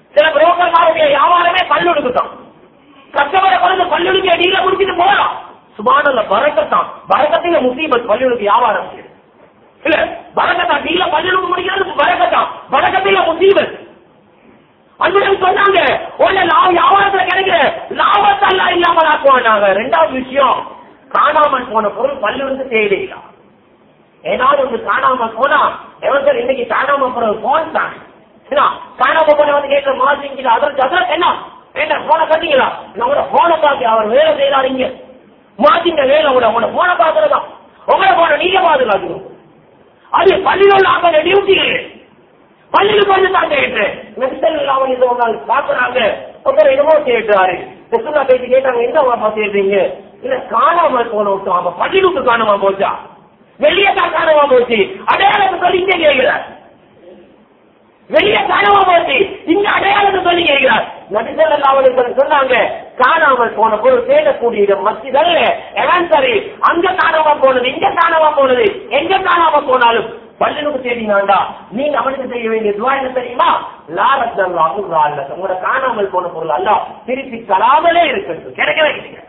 சில புரோக்கர்மாருடைய வியாபாரமே பல்லுடுக்குத்தான் கஸ்டமரை கொண்டு பல்லுடுக்க டீல முடிச்சுட்டு போகலாம் சுபானல்ல பறக்கத்தான் பறக்கத்தில முசீபத் பல்லுடுக்கு வியாபாரம் செய்யுது. இல்ல பறக்கத்தான் டீல பல்லுடுக்கு முடிக்கிறது பறக்கத்தான் பறக்கத்தில முசீபத் அன்புடன் சொன்னாங்க உடனே லாபம் வியாபாரத்துல கிடைக்கிற லாபத்தை எல்லாம் இல்லாம ஆக்குவாங்க ரெண்டாவது விஷயம் காணாமல் போன பொருள் பல்லுக்கு தேவையில்லை ஏதாவது ஒன்று காணாம போனா எவன் சார் இன்னைக்கு காணாம போற போன் தான் என்ன, காணாம போன வந்து கேட்க மாட்டீங்களா அதற்கு அதற்கு என்ன என்ன போன கட்டிங்களா நம்மளோட போனை பார்த்து அவர் வேலை செய்யறாரு இங்க மாத்திங்க வேலை கூட உங்களோட போனை பார்க்கறதா உங்களை போன நீங்க பாதுகாக்கணும் அது பள்ளியில் உள்ள அவங்க டியூட்டிகள் பள்ளியில் கொஞ்சம் தான் கேட்டு மெடிசல் அவன் இது ஒரு நாள் பாக்குறாங்க ஒருத்தர் என்னமோ கேட்டாரு சுற்றுலா பேசி கேட்டாங்க எந்த வாப்பா செய்யறீங்க இல்ல காணாம போன விட்டோம் அவன் பள்ளிக்கு காணாம போச்சா வெளியே தான் காணாம போச்சு அடையாளத்தை சொல்லி இங்கே கேட்கிறார் வெளியே காணாம போச்சு இங்க அடையாளத்தை சொல்லி கேட்கிறார் நபிசல் அவளுக்கு சொன்னாங்க காணாமல் போன பொருள் தேடக்கூடிய இடம் மசிதல்ல எவன் சரி அங்க காணாம போனது இங்க காணாம போனது எங்க காணாம போனாலும் பள்ளினுக்கு தேடினாண்டா நீங்க அவனுக்கு செய்ய வேண்டிய துவா என்ன தெரியுமா லாரத்தல்லாஹு லால்லத் உங்களோட காணாமல் போன பொருள் அல்ல திருப்பி தராமலே இருக்கிறது கிடைக்கவே கிடையாது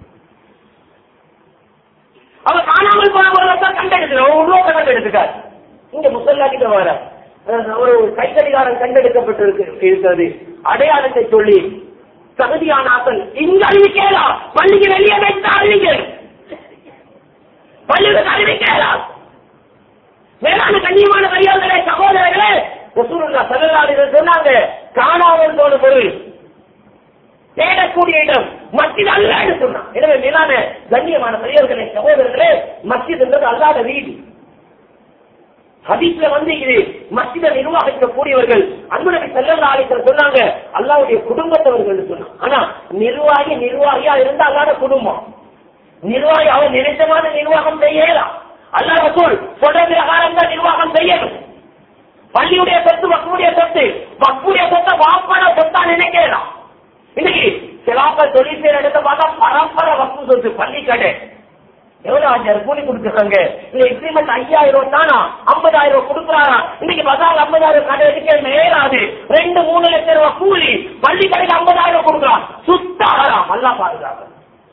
அவர் காணாமல் போன பொருளை தான் கண்டெடுக்கிறார் உருவத்தை கண்டெடுத்துக்கார் இங்க முசல்லா கிட்ட வர அஹ், ஒரு கைத்தடிகாரன் கண்டெடுக்கப்பட்டு இருக்கு- இருக்கிறது அடையாளத்தை சொல்லி தகுதியானாக்கள் இங்க அறிவிக்கலாம் பள்ளிக்கு வெளியே வைத்து அறிவிக்க பள்ளிக்கு அறிவிக்கலாம் மேலான கண்ணியமான பெரியவர்களே சகோதரர்களே ரசூலுல்லா ஸல்லல்லாஹு அலைஹி வஸல்லம் சொன்னாங்க காணாமல் போன பொருள் தேடக்கூடிய இடம் மஸ்ஜித் அல்லன்னு சொன்னான் எனவே மேலான கண்ணியமான பெரியவர்களே சகோதரர்களே மஸ்ஜித் என்பது அல்லாத வீடு ஹதீஸ்ல வந்து இது மஸ்ஜிதை நிர்வாகிக்கக்கூடியவர்கள் அன்புநபி ஸல்லல்லாஹு அலைஹி வஸல்லம் சொன்னாங்க அல்லாஹ்வுடைய குடும்பத்தவர்கள் சொன்னாங்க ஆனா நிர்வாகி நிர்வாகியா இருந்தா அல்லாத குடும்பம் நிர்வாகி அவன் நினைச்சமான நிர்வாகம் செய்யலாம் அல்லாஹ் ரசூல் சொல்ற பிரகாரம் தான் நிர்வாகம் செய்யணும் பள்ளியுடைய சொத்து வக்குடைய சொத்து வக்குடைய சொத்தை வாப்பான சொத்தா நினைக்கலாம் இன்னைக்கு சிலாப்ப தொழில் செய்யற இடத்த பார்த்தா பரம்பரை வக்கு சொத்து பள்ளி கடை எவ்வளவு ஆச்சாரம் கூலி கொடுக்குறாங்க இல்ல இன்க்ரிமெண்ட் ஐயாயிரம் தானா ஐம்பதாயிரம் ரூபாய் கொடுக்குறாரா இன்னைக்கு பசார் ஐம்பதாயிரம் கடை வச்சுக்க மேலாது ரெண்டு மூணு லட்சம் ரூபாய் கூலி பள்ளி கடைக்கு ஐம்பதாயிரம் கொடுக்குறான் சுத்தாகலாம் நல்லா பாதுகாக்க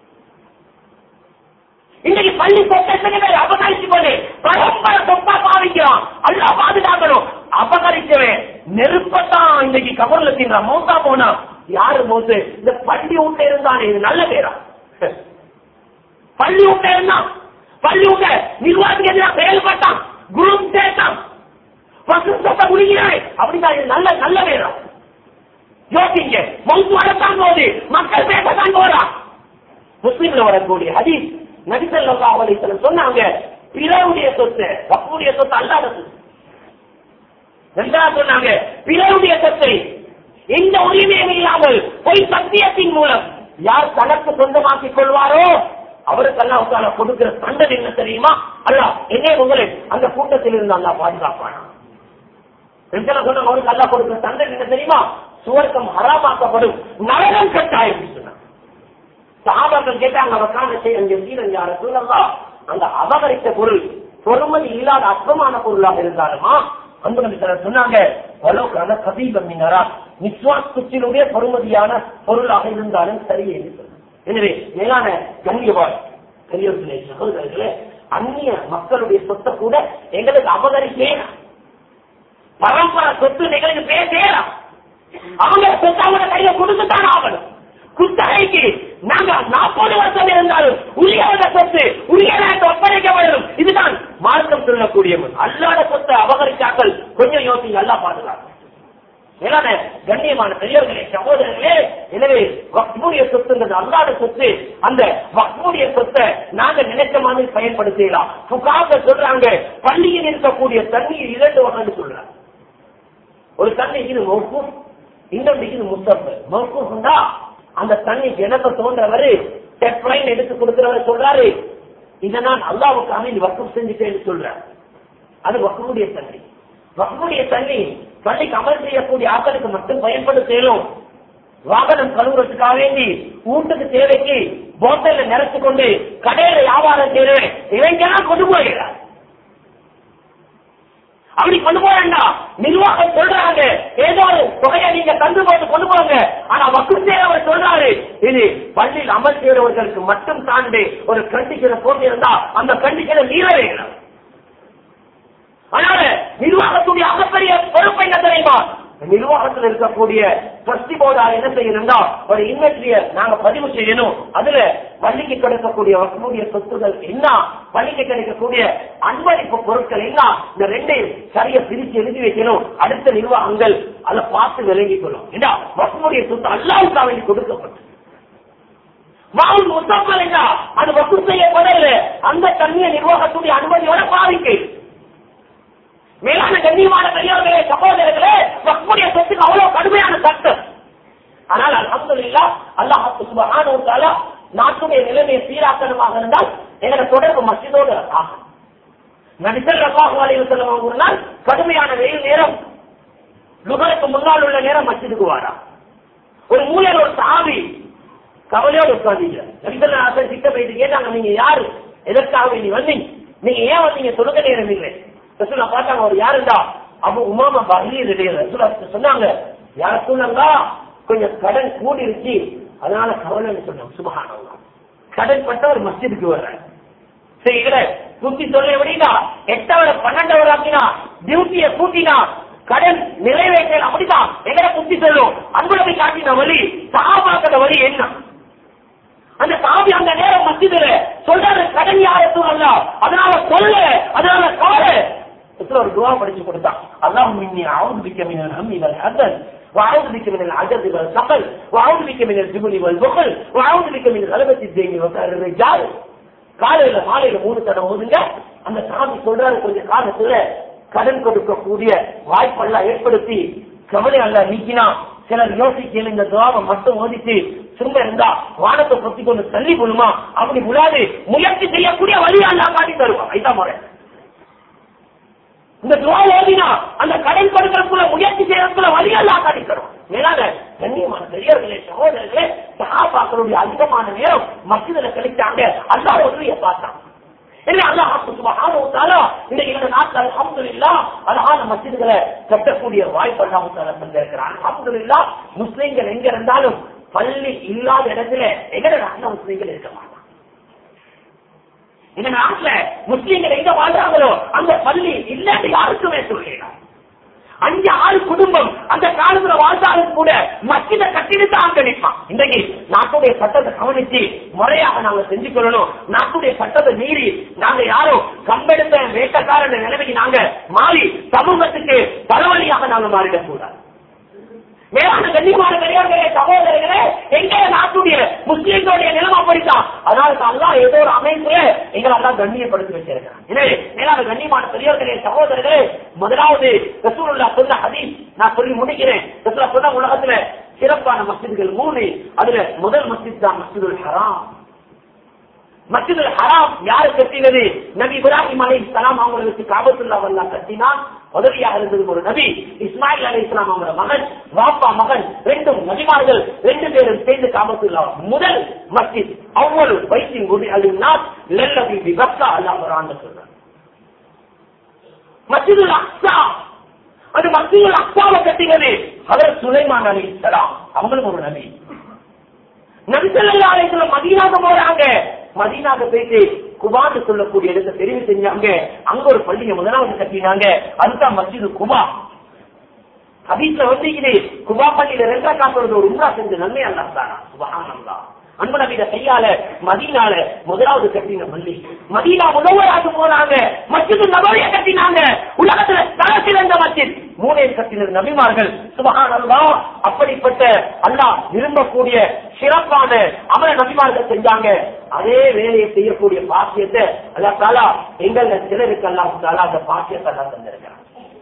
இன்னைக்கு பள்ளி சொத்தை பேர் அபகரிச்சு போது பரம்பரை சொத்தா பாவிக்கிறான் அல்லா பாதுகாக்கணும் அபகரிச்சவன் நெருப்பத்தான் இன்னைக்கு கபர்ல தின்றான் மௌத்தா போனா யாரு மௌத்து இந்த பள்ளி உள்ள இருந்தானே இது நல்ல பேரா பள்ளி உள்ள இருந்தான் பள்ளி உள்ள நிர்வாகத்துக்கு எதிராக செயல்பட்டான் குரூப் சேர்த்தான் பசு சொத்தை குடிக்கிறான் அப்படிதான் இது நல்ல நல்ல பேரா யோசிங்க மௌத்து வரத்தான் போது மக்கள் பேசத்தான் போறான் முஸ்லீம்ல வரக்கூடிய ஹதீஸ் நபிசல்லா அலிசலம் சொன்னாங்க பிறருடைய சொத்து வக்குடைய சொத்து அல்லாத சொத்து ரெண்டாவது சொன்னாங்க பிறருடைய சொத்தை எந்த உரிமையும் இல்லாமல் பொய் சத்தியத்தின் மூலம் யார் தனக்கு சொந்தமாக்கிக் கொள்வாரோ அவருக்கு அல்லாஹால கொடுக்கிற தண்டனை என்ன தெரியுமா அல்லா என்னே உங்களை அந்த கூட்டத்தில் இருந்து அல்லா பாதுகாப்பானா ரெண்டாவது சொன்னாங்க அவருக்கு அல்லா கொடுக்கிற தண்டனை என்ன தெரியுமா சுவர்க்கம் ஹராமாக்கப்படும் நரகம் கட்டாயம் சொன்னாங்க சாபாக்கள் கேட்டாங்க அவக்கான செய்ய யார சொல்லலாம் அந்த அபகரித்த பொருள் பொறுமதி இல்லாத அற்பமான பொருளாக இருந்தாலுமா அன்பு நபி ஸல்லல்லாஹு சொன்னாங்க வலோக்கான கதீபம் மினரா நிஸ்வாஸ் குச்சினுடைய பொறுமதியான பொருளாக இருந்தாலும் சரியே என்று சொன்னாங்க. எனவே மேலான கண்ணியவாய் பெரியவர்களே சகோதரர்களே அந்நிய மக்களுடைய சொத்தை கூட எங்களுக்கு அபகரிக்கலாம் பரம்பரை சொத்து எங்களுக்கு பேசலாம் அவங்க சொத்தை அவங்க கையில கொடுத்துத்தான் ஆகணும் குத்தகைக்கு நாங்க நாற்பது வருஷம் இருந்தாலும் உரியவத சொத்து உரியவத ஒப்படைக்கப்படும் இதுதான் மார்க்கம் சொல்லக்கூடிய முறை. அல்லாத சொத்தை அபகரிச்சாக்கள் கொஞ்சம் யோசிங்க நல்லா பாதுகாக்க மேலான கண்ணியமான பெரியவர்களே சகோதரர்களே எனவே வக்முடைய சொத்துங்கிறது அல்லாத சொத்து அந்த வக்முடைய சொத்தை நாங்க நினைச்ச மாதிரி பயன்படுத்தலாம் புகாக சொல்றாங்க பள்ளியில் இருக்கக்கூடிய தண்ணீர் இரண்டு வகைன்னு சொல்றாங்க ஒரு தண்ணி இது மௌக்கும் இன்னொன்று இது முத்தப்பு மௌக்கும்டா அந்த தண்ணி ஜனத்தை தோன்றவரு டெப்லைன் எடுத்து கொடுக்கிறவர் சொல்றாரு இதை நான் அல்லாவுக்காக நீ வக்கம் செஞ்சுட்டேன்னு சொல்றேன் அது வக்கமுடைய தண்ணி வக்கமுடைய தண்ணி பள்ளிக்கு அமல் செய்யக்கூடிய ஆட்களுக்கு மட்டும் பயன்படுத்தலும் வாகனம் கழுவுறதுக்காக வேண்டி வீட்டுக்கு தேவைக்கு போட்டல்ல நிறச்சு கொண்டு கடையில வியாபாரம் செய்யறேன் இவங்கெல்லாம் கொண்டு போகிறார் அப்படி கொண்டு போறா நிர்வாகம் சொல்றாங்க ஏதோ ஒரு தொகையை நீங்க தந்து போட்டு கொண்டு போங்க ஆனா வக்குத்தே அவர் சொல்றாரு இது பள்ளியில் அமல் செய்யறவர்களுக்கு மட்டும் தாண்டி ஒரு கண்டிக்கிற போட்டி இருந்தா அந்த கண்டிக்கிற நீரவேணும் அதனால நிர்வாகத்துடைய அகப்பெரிய பொறுப்பை என்ன தெரியுமா நிர்வாகத்தில் இருக்கக்கூடிய ட்ரஸ்டி போர்டா என்ன செய்யணும்னா ஒரு இன்வெஸ்டிய நாங்க பதிவு செய்யணும் அதுல பள்ளிக்கு கிடைக்கக்கூடிய வசூலிய சொத்துகள் என்ன பள்ளிக்கு கிடைக்கக்கூடிய அன்பளிப்பு பொருட்கள் என்ன இந்த ரெண்டையும் சரியா பிரிச்சு எழுதி வைக்கணும் அடுத்த நிர்வாகங்கள் அதை பார்த்து விளங்கிக் கொள்ளும் ஏன்னா வசூலிய சொத்து அல்லாவுக்கு வேண்டி கொடுக்கப்பட்டு மாவுல் முத்தப்பல் என்ன அது வசூல் செய்யப்படல அந்த தண்ணிய நிர்வாகத்துடைய அனுமதியோட பாதிக்கு மேலான கண்ணியமான பெரியவர்களே சகோதரர்களே வக்முடைய சொத்துக்கு அவ்வளவு கடுமையான சட்டம் ஆனால் அல்ஹம்துலில்லாஹ் அல்லாஹ் சுப்ஹானஹு வ தஆலா நாட்டுடைய நிலைமையை சீராக்கணுமாக இருந்தால் எங்களோட தொடர்பு மஸ்ஜிதோடு ஆகும் நபிசல் அல்லாஹு அலைஹி வஸல்லம் ஒரு நாள் கடுமையான வெயில் நேரம் லுகருக்கு முன்னால் உள்ள நேரம் மஸ்ஜிதுக்கு வாரா ஒரு மூலையில் ஒரு சாவி கவலையோடு உட்காந்தீங்க நபிசல் ஆசை கிட்ட போயிட்டு கேட்டாங்க நீங்க யாரு எதற்காக நீ வந்தீங்க நீங்க ஏன் வந்தீங்க சொல்லுங்க நேரம் இல்லை ரசூலா பார்த்தாங்க அவர் யாருண்டா அபு உமாமா பஹீர் ரசூலா சொன்னாங்க யார சொன்னாங்க கொஞ்சம் கடன் கூடிருச்சு அதனால கவலைன்னு சொன்னாங்க சுபஹானல்லாஹ் கடன் பட்ட ஒரு மஸ்ஜிதுக்கு வர்றேன் சரி இதுல புத்தி சொல்ல எப்படின்னா எட்டவரை பன்னெண்டவர் ஆக்கினா டியூட்டியை கூட்டினா கடன் நிறைவேற்றல் அப்படிதான் எங்கட புத்தி சொல்லும் அன்புல போய் காட்டின வழி சாபாக்கிற வழி என்ன அந்த சாமி அந்த நேரம் மத்தியில சொல்றாரு கடன் யாருக்கும் அல்ல அதனால சொல்ல அதனால கால ஒரு துவா படிச்சு கொடுத்தான் அல்லாஹ் மின்னி அவுது பிக்க மினல் ஹம்மி வல் ஹசன் وأعوذ بك من العجز والثقل وأعوذ بك من الجبن والبخل وأعوذ بك من غلبة الدين وسائر الرجال காலையில மாலையில மூணு தடவை ஓதுங்க அந்த சாமி சொல்றாரு கொஞ்ச காலத்துல கடன் கொடுக்கக்கூடிய வாய்ப்பெல்லாம் ஏற்படுத்தி கவலை அல்ல நீக்கினா சிலர் யோசிக்கல இந்த துவாவை மட்டும் ஓதிட்டு சும்மா இருந்தா வானத்தை பொத்தி கொண்டு தள்ளி கொள்ளுமா அப்படி முழாது முயற்சி செய்யக்கூடிய வழி அல்லா காட்டி தருவான் இதான் முறை இந்த துவா ஓதினா அந்த கடன் கொடுக்கறதுக்குள்ள முயற்சி செய்யறதுக்குள்ள வழி அல்லா காட்டி தரும் மேலாக கண்ணியமான பெரியவர்களே சகோதரர்களே சகாபாக்களுடைய அதிகமான நேரம் மசிதில கழிச்சாங்க அல்லா உதவியை பார்த்தான் இல்லை அல்லாஹ் சுப்ஹானஹு வ தஆலா இன்னைக்கு இந்த நாட்டில் அல்ஹம்துலில்லாஹ் அழகான மஸ்ஜிதுகளை கட்டக்கூடிய வாய்ப்பு அல்லாஹ் தஆலா தந்திருக்கிறான் அல்ஹம்துலில்லாஹ் முஸ்லிம்கள் எங்க இருந்தாலும் பள்ளி இல்லாத இடத்துல எங்கட நாட்டில் முஸ்லிம்கள் இருக்க மாட்டாங்க இந்த நாட்டுல முஸ்லிம்கள் எங்க வாழ்றாங்களோ அந்த பள்ளி இல்லாத யாருக்குமே சொல்லிடலாம் அஞ்சு ஆறு குடும்பம் அந்த காலத்துல வாழ்ந்தாலும் கூட மஸ்ஜித கட்டிட்டு தான் அங்க நிற்பான் இன்றைக்கு நாட்டுடைய சட்டத்தை கவனிச்சு முறையாக நாங்க செஞ்சு கொள்ளணும் நாட்டுடைய சட்டத்தை மீறி நாங்க யாரும் கம்பெடுத்த வேட்டக்காரன் நிலைமைக்கு நாங்க மாறி சமூகத்துக்கு தலைவலியாக நாங்க மாறிடக் கூடாது மேலான கண்ணியமான பெரியார்களே சகோதரர்களே எங்க நாட்டுடைய முஸ்லிம்களுடைய நிலைமை அப்படித்தான் அதனால தான் ஏதோ ஒரு அமைப்புல எங்களை எல்லாம் கண்ணியப்படுத்தி வச்சிருக்கிறான் எனவே மேலான கண்ணியமான பெரியவர்களே சகோதரர்களே முதலாவது ரசூலுல்லா சொன்ன ஹதீஸ் நான் சொல்லி முடிக்கிறேன் ரசூலா சொன்ன உலகத்துல சிறப்பான மஸ்ஜிதுகள் மூணு அதுல முதல் மஸ்ஜித் தான் மஸ்ஜிதுல் ஹராம் மஸ்ஜிதுல் ஹராம் யாரு கட்டினது நபி இப்ராஹிம் அலை இஸ்லாம் அவங்களுக்கு காபத்துல்லா வல்லா கட்டினான் உதவியாக இருந்தது ஒரு நபி இஸ்மாயில் அலை இஸ்லாம் அவங்களோட மகன் வாப்பா மகன் ரெண்டும் நபிமார்கள் ரெண்டு பேரும் சேர்ந்து காபத்துல்லா முதல் மஸ்ஜித் அவ்வளவு வைத்தின் குடி அலிநாத் லல்லவி விபக்தா அல்லா ஒரு சொல்றாங்க மஸ்ஜிதுல் அக்ஸா அது மஸ்ஜிதுல் அக்ஸாவை கட்டினது அவர் சுலைமான் அலி இஸ்லாம் அவங்களும் ஒரு நபி நபிசல்லா அலைத்துல மதீனாக போறாங்க மதீனாக போயிட்டு குபான்னு சொல்லக்கூடிய இடத்தை தெரிவு செஞ்சாங்க அங்க ஒரு பள்ளியை முதலாவது கட்டினாங்க அதுதான் மஸ்ஜிது குபா ஹபீஸ்ல வந்தீங்களே குபா பள்ளியில ரெண்டா காசுறது ஒரு உம்ரா செஞ்சு நன்மை அல்லா தாரா சுபஹானல்லா அன்பு நபித கையால மதீனால முதலாவது கட்டின பள்ளி மதீனா முதல்வராக போனாங்க மஸ்ஜிது நபரைய கட்டினாங்க உலகத்துல தலை சிறந்த மஸ்ஜித் மூணே கட்டினது நபிமார்கள் சுபஹான் அல்லா அப்படிப்பட்ட அல்லாஹ் விரும்பக்கூடிய சிறப்பான அமர நபிமார்கள் செஞ்சாங்க அதே வேலையை செய்யக்கூடிய பாக்கியத்தை அல்லா தாலா எங்கள சிலருக்கு அல்லாஹ் தாலா அந்த பாக்கியத்தை எல்லாம் தந்திருக்கிறார்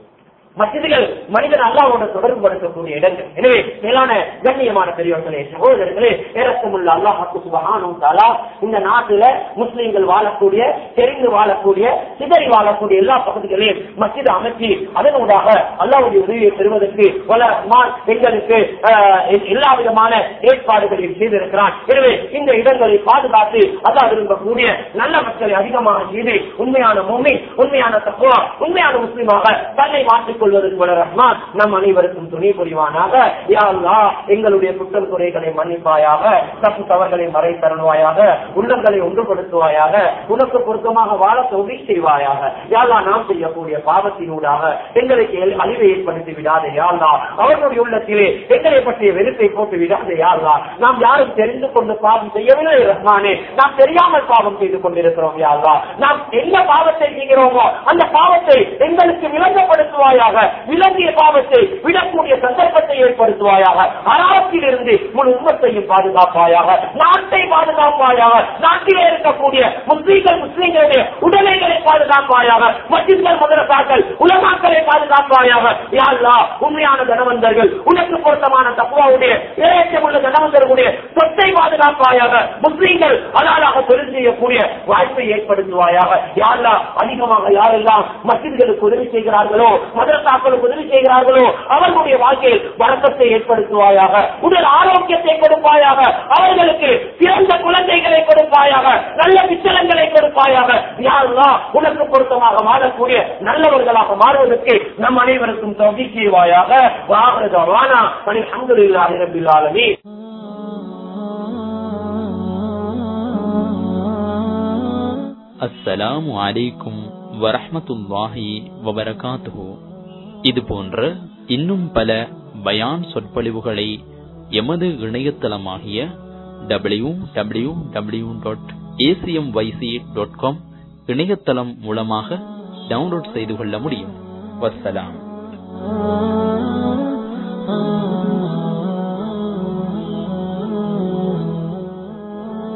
மசிதிகள் மனிதன் அல்லாவோட தொடர்பு படுத்தக்கூடிய இடங்கள் எனவே மேலான கண்ணியமான பெரியவர்களே சகோதரர்களே இறக்கமுள்ள அல்லாஹாக்கு சுபஹானும் தாலா இந்த நாட்டுல முஸ்லீம்கள் வாழக்கூடிய தெரிந்து வாழக்கூடிய சிதறி வாழக்கூடிய எல்லா பகுதிகளையும் மசித அமைச்சு அதனூடாக அல்லாவுடைய உதவியை பெறுவதற்கு வல ரஹ்மான் எங்களுக்கு ஆஹ், எல்லா விதமான ஏற்பாடுகளையும் செய்திருக்கிறான் எனவே இந்த இடங்களை பாதுகாத்து அல்லா விரும்பக்கூடிய நல்ல மக்களை அதிகமாக செய்து உண்மையான மூமி உண்மையான தக்குவா உண்மையான முஸ்லீமாக தன்னை மாற்றிக் கொள்வதற்கு வல ரஹ்மான் நம் அனைவருக்கும் துணை புரிவானாக யா அல்லாஹ் எங்களுடைய குற்றம் குறைகளை மன்னிப்பாயாக தப்பு தவறுகளை மறை தருவாயாக உள்ளங்களை ஒன்றுபடுத்துவாயாக உனக்கு பொருத்தமாக வாழ தொகை செய்வாயாக யாழ்லா நாம் செய்யக்கூடிய பாவத்தினூடாக எங்களுக்கு எல்- அழிவை ஏற்படுத்தி விடாதே யாழ்லா அவர்களுடைய உள்ளத்திலே எங்களை பற்றிய வெறுப்பை போட்டு விடாதே யாழ்லா நாம் யாரும் தெரிந்து கொண்டு பாவம் செய்யவில்லை ரஹ்மானே நாம் தெரியாமல் பாவம் செய்து கொண்டிருக்கிறோம் யாழ்லா நாம் என்ன பாவத்தை செய்கிறோமோ அந்த பாவத்தை எங்களுக்கு விளங்கப்படுத்துவாயாக விளங்கிய பாவத்தை விடக்கூடிய சந்தர்ப்பத்தை ஏற்படுத்துவாயாக அராத்தில் இருந்து முழு உண்மத்தையும் பாதுகாப்பாயாக நாட்டை பாதுகாப்பாயாக நாட்டிலே இருக்கக்கூடிய முஸ்லீம்கள் முஸ்லீம்களுடைய உடலைகளை பாதுகாப்பாயாக மசித்கள் மதரசாக்கள் உலமாக்களை பாதுகாப்பாயாக யாழ்லா உண்மையான தனவந்தர்கள் உனக்கு பொருத்தமான தப்புவாவுடைய இறையச்சமுள்ள தனவந்தர்களுடைய சொத்தை பாதுகாப்பாயாக முஸ்லீம்கள் அலாலாக தொழில் செய்யக்கூடிய வாய்ப்பை ஏற்படுத்துவாயாக யாழ்லா அதிகமாக யாரெல்லாம் மசித்களுக்கு உதவி செய்கிறார்களோ மதரசாக்களுக்கு உதவி செய்கிறார்களோ அவர்களுடைய வாழ்க்கையில் வழக்கத்தை ஏற்படுத்துவாயாக உடல் ஆரோக்கியத்தை கொடுப்பாயாக அவர்களுக்கு சிறந்த குழந்தைகளை கொடுப்பாயாக நல்ல பிச்சலங்களை கொடுப்பாயாக யாரெல்லாம் உனக்கு பொருத்தமாக வாழக்கூடிய நல்லவர்களாக மாறுவதற்கு நம் அனைவருக்கும் தொகை செய்வாயாக வாகனவானா பணி அங்குலில்லாஹி ரபில் ஆலமீன் அஸ்ஸலாமு அலைக்கும் வரஹ்மத்துல்லாஹி வபரகாத்துஹு இது போன்ற இன்னும் பல பயான் சொற்பொழிவுகளை எமது இணையதளமாகிய W W W dot ACM YC dot com இணையதளம் மூலமாக டவுன்லோட் செய்து கொள்ள முடியும் வஸ்ஸலாம் ah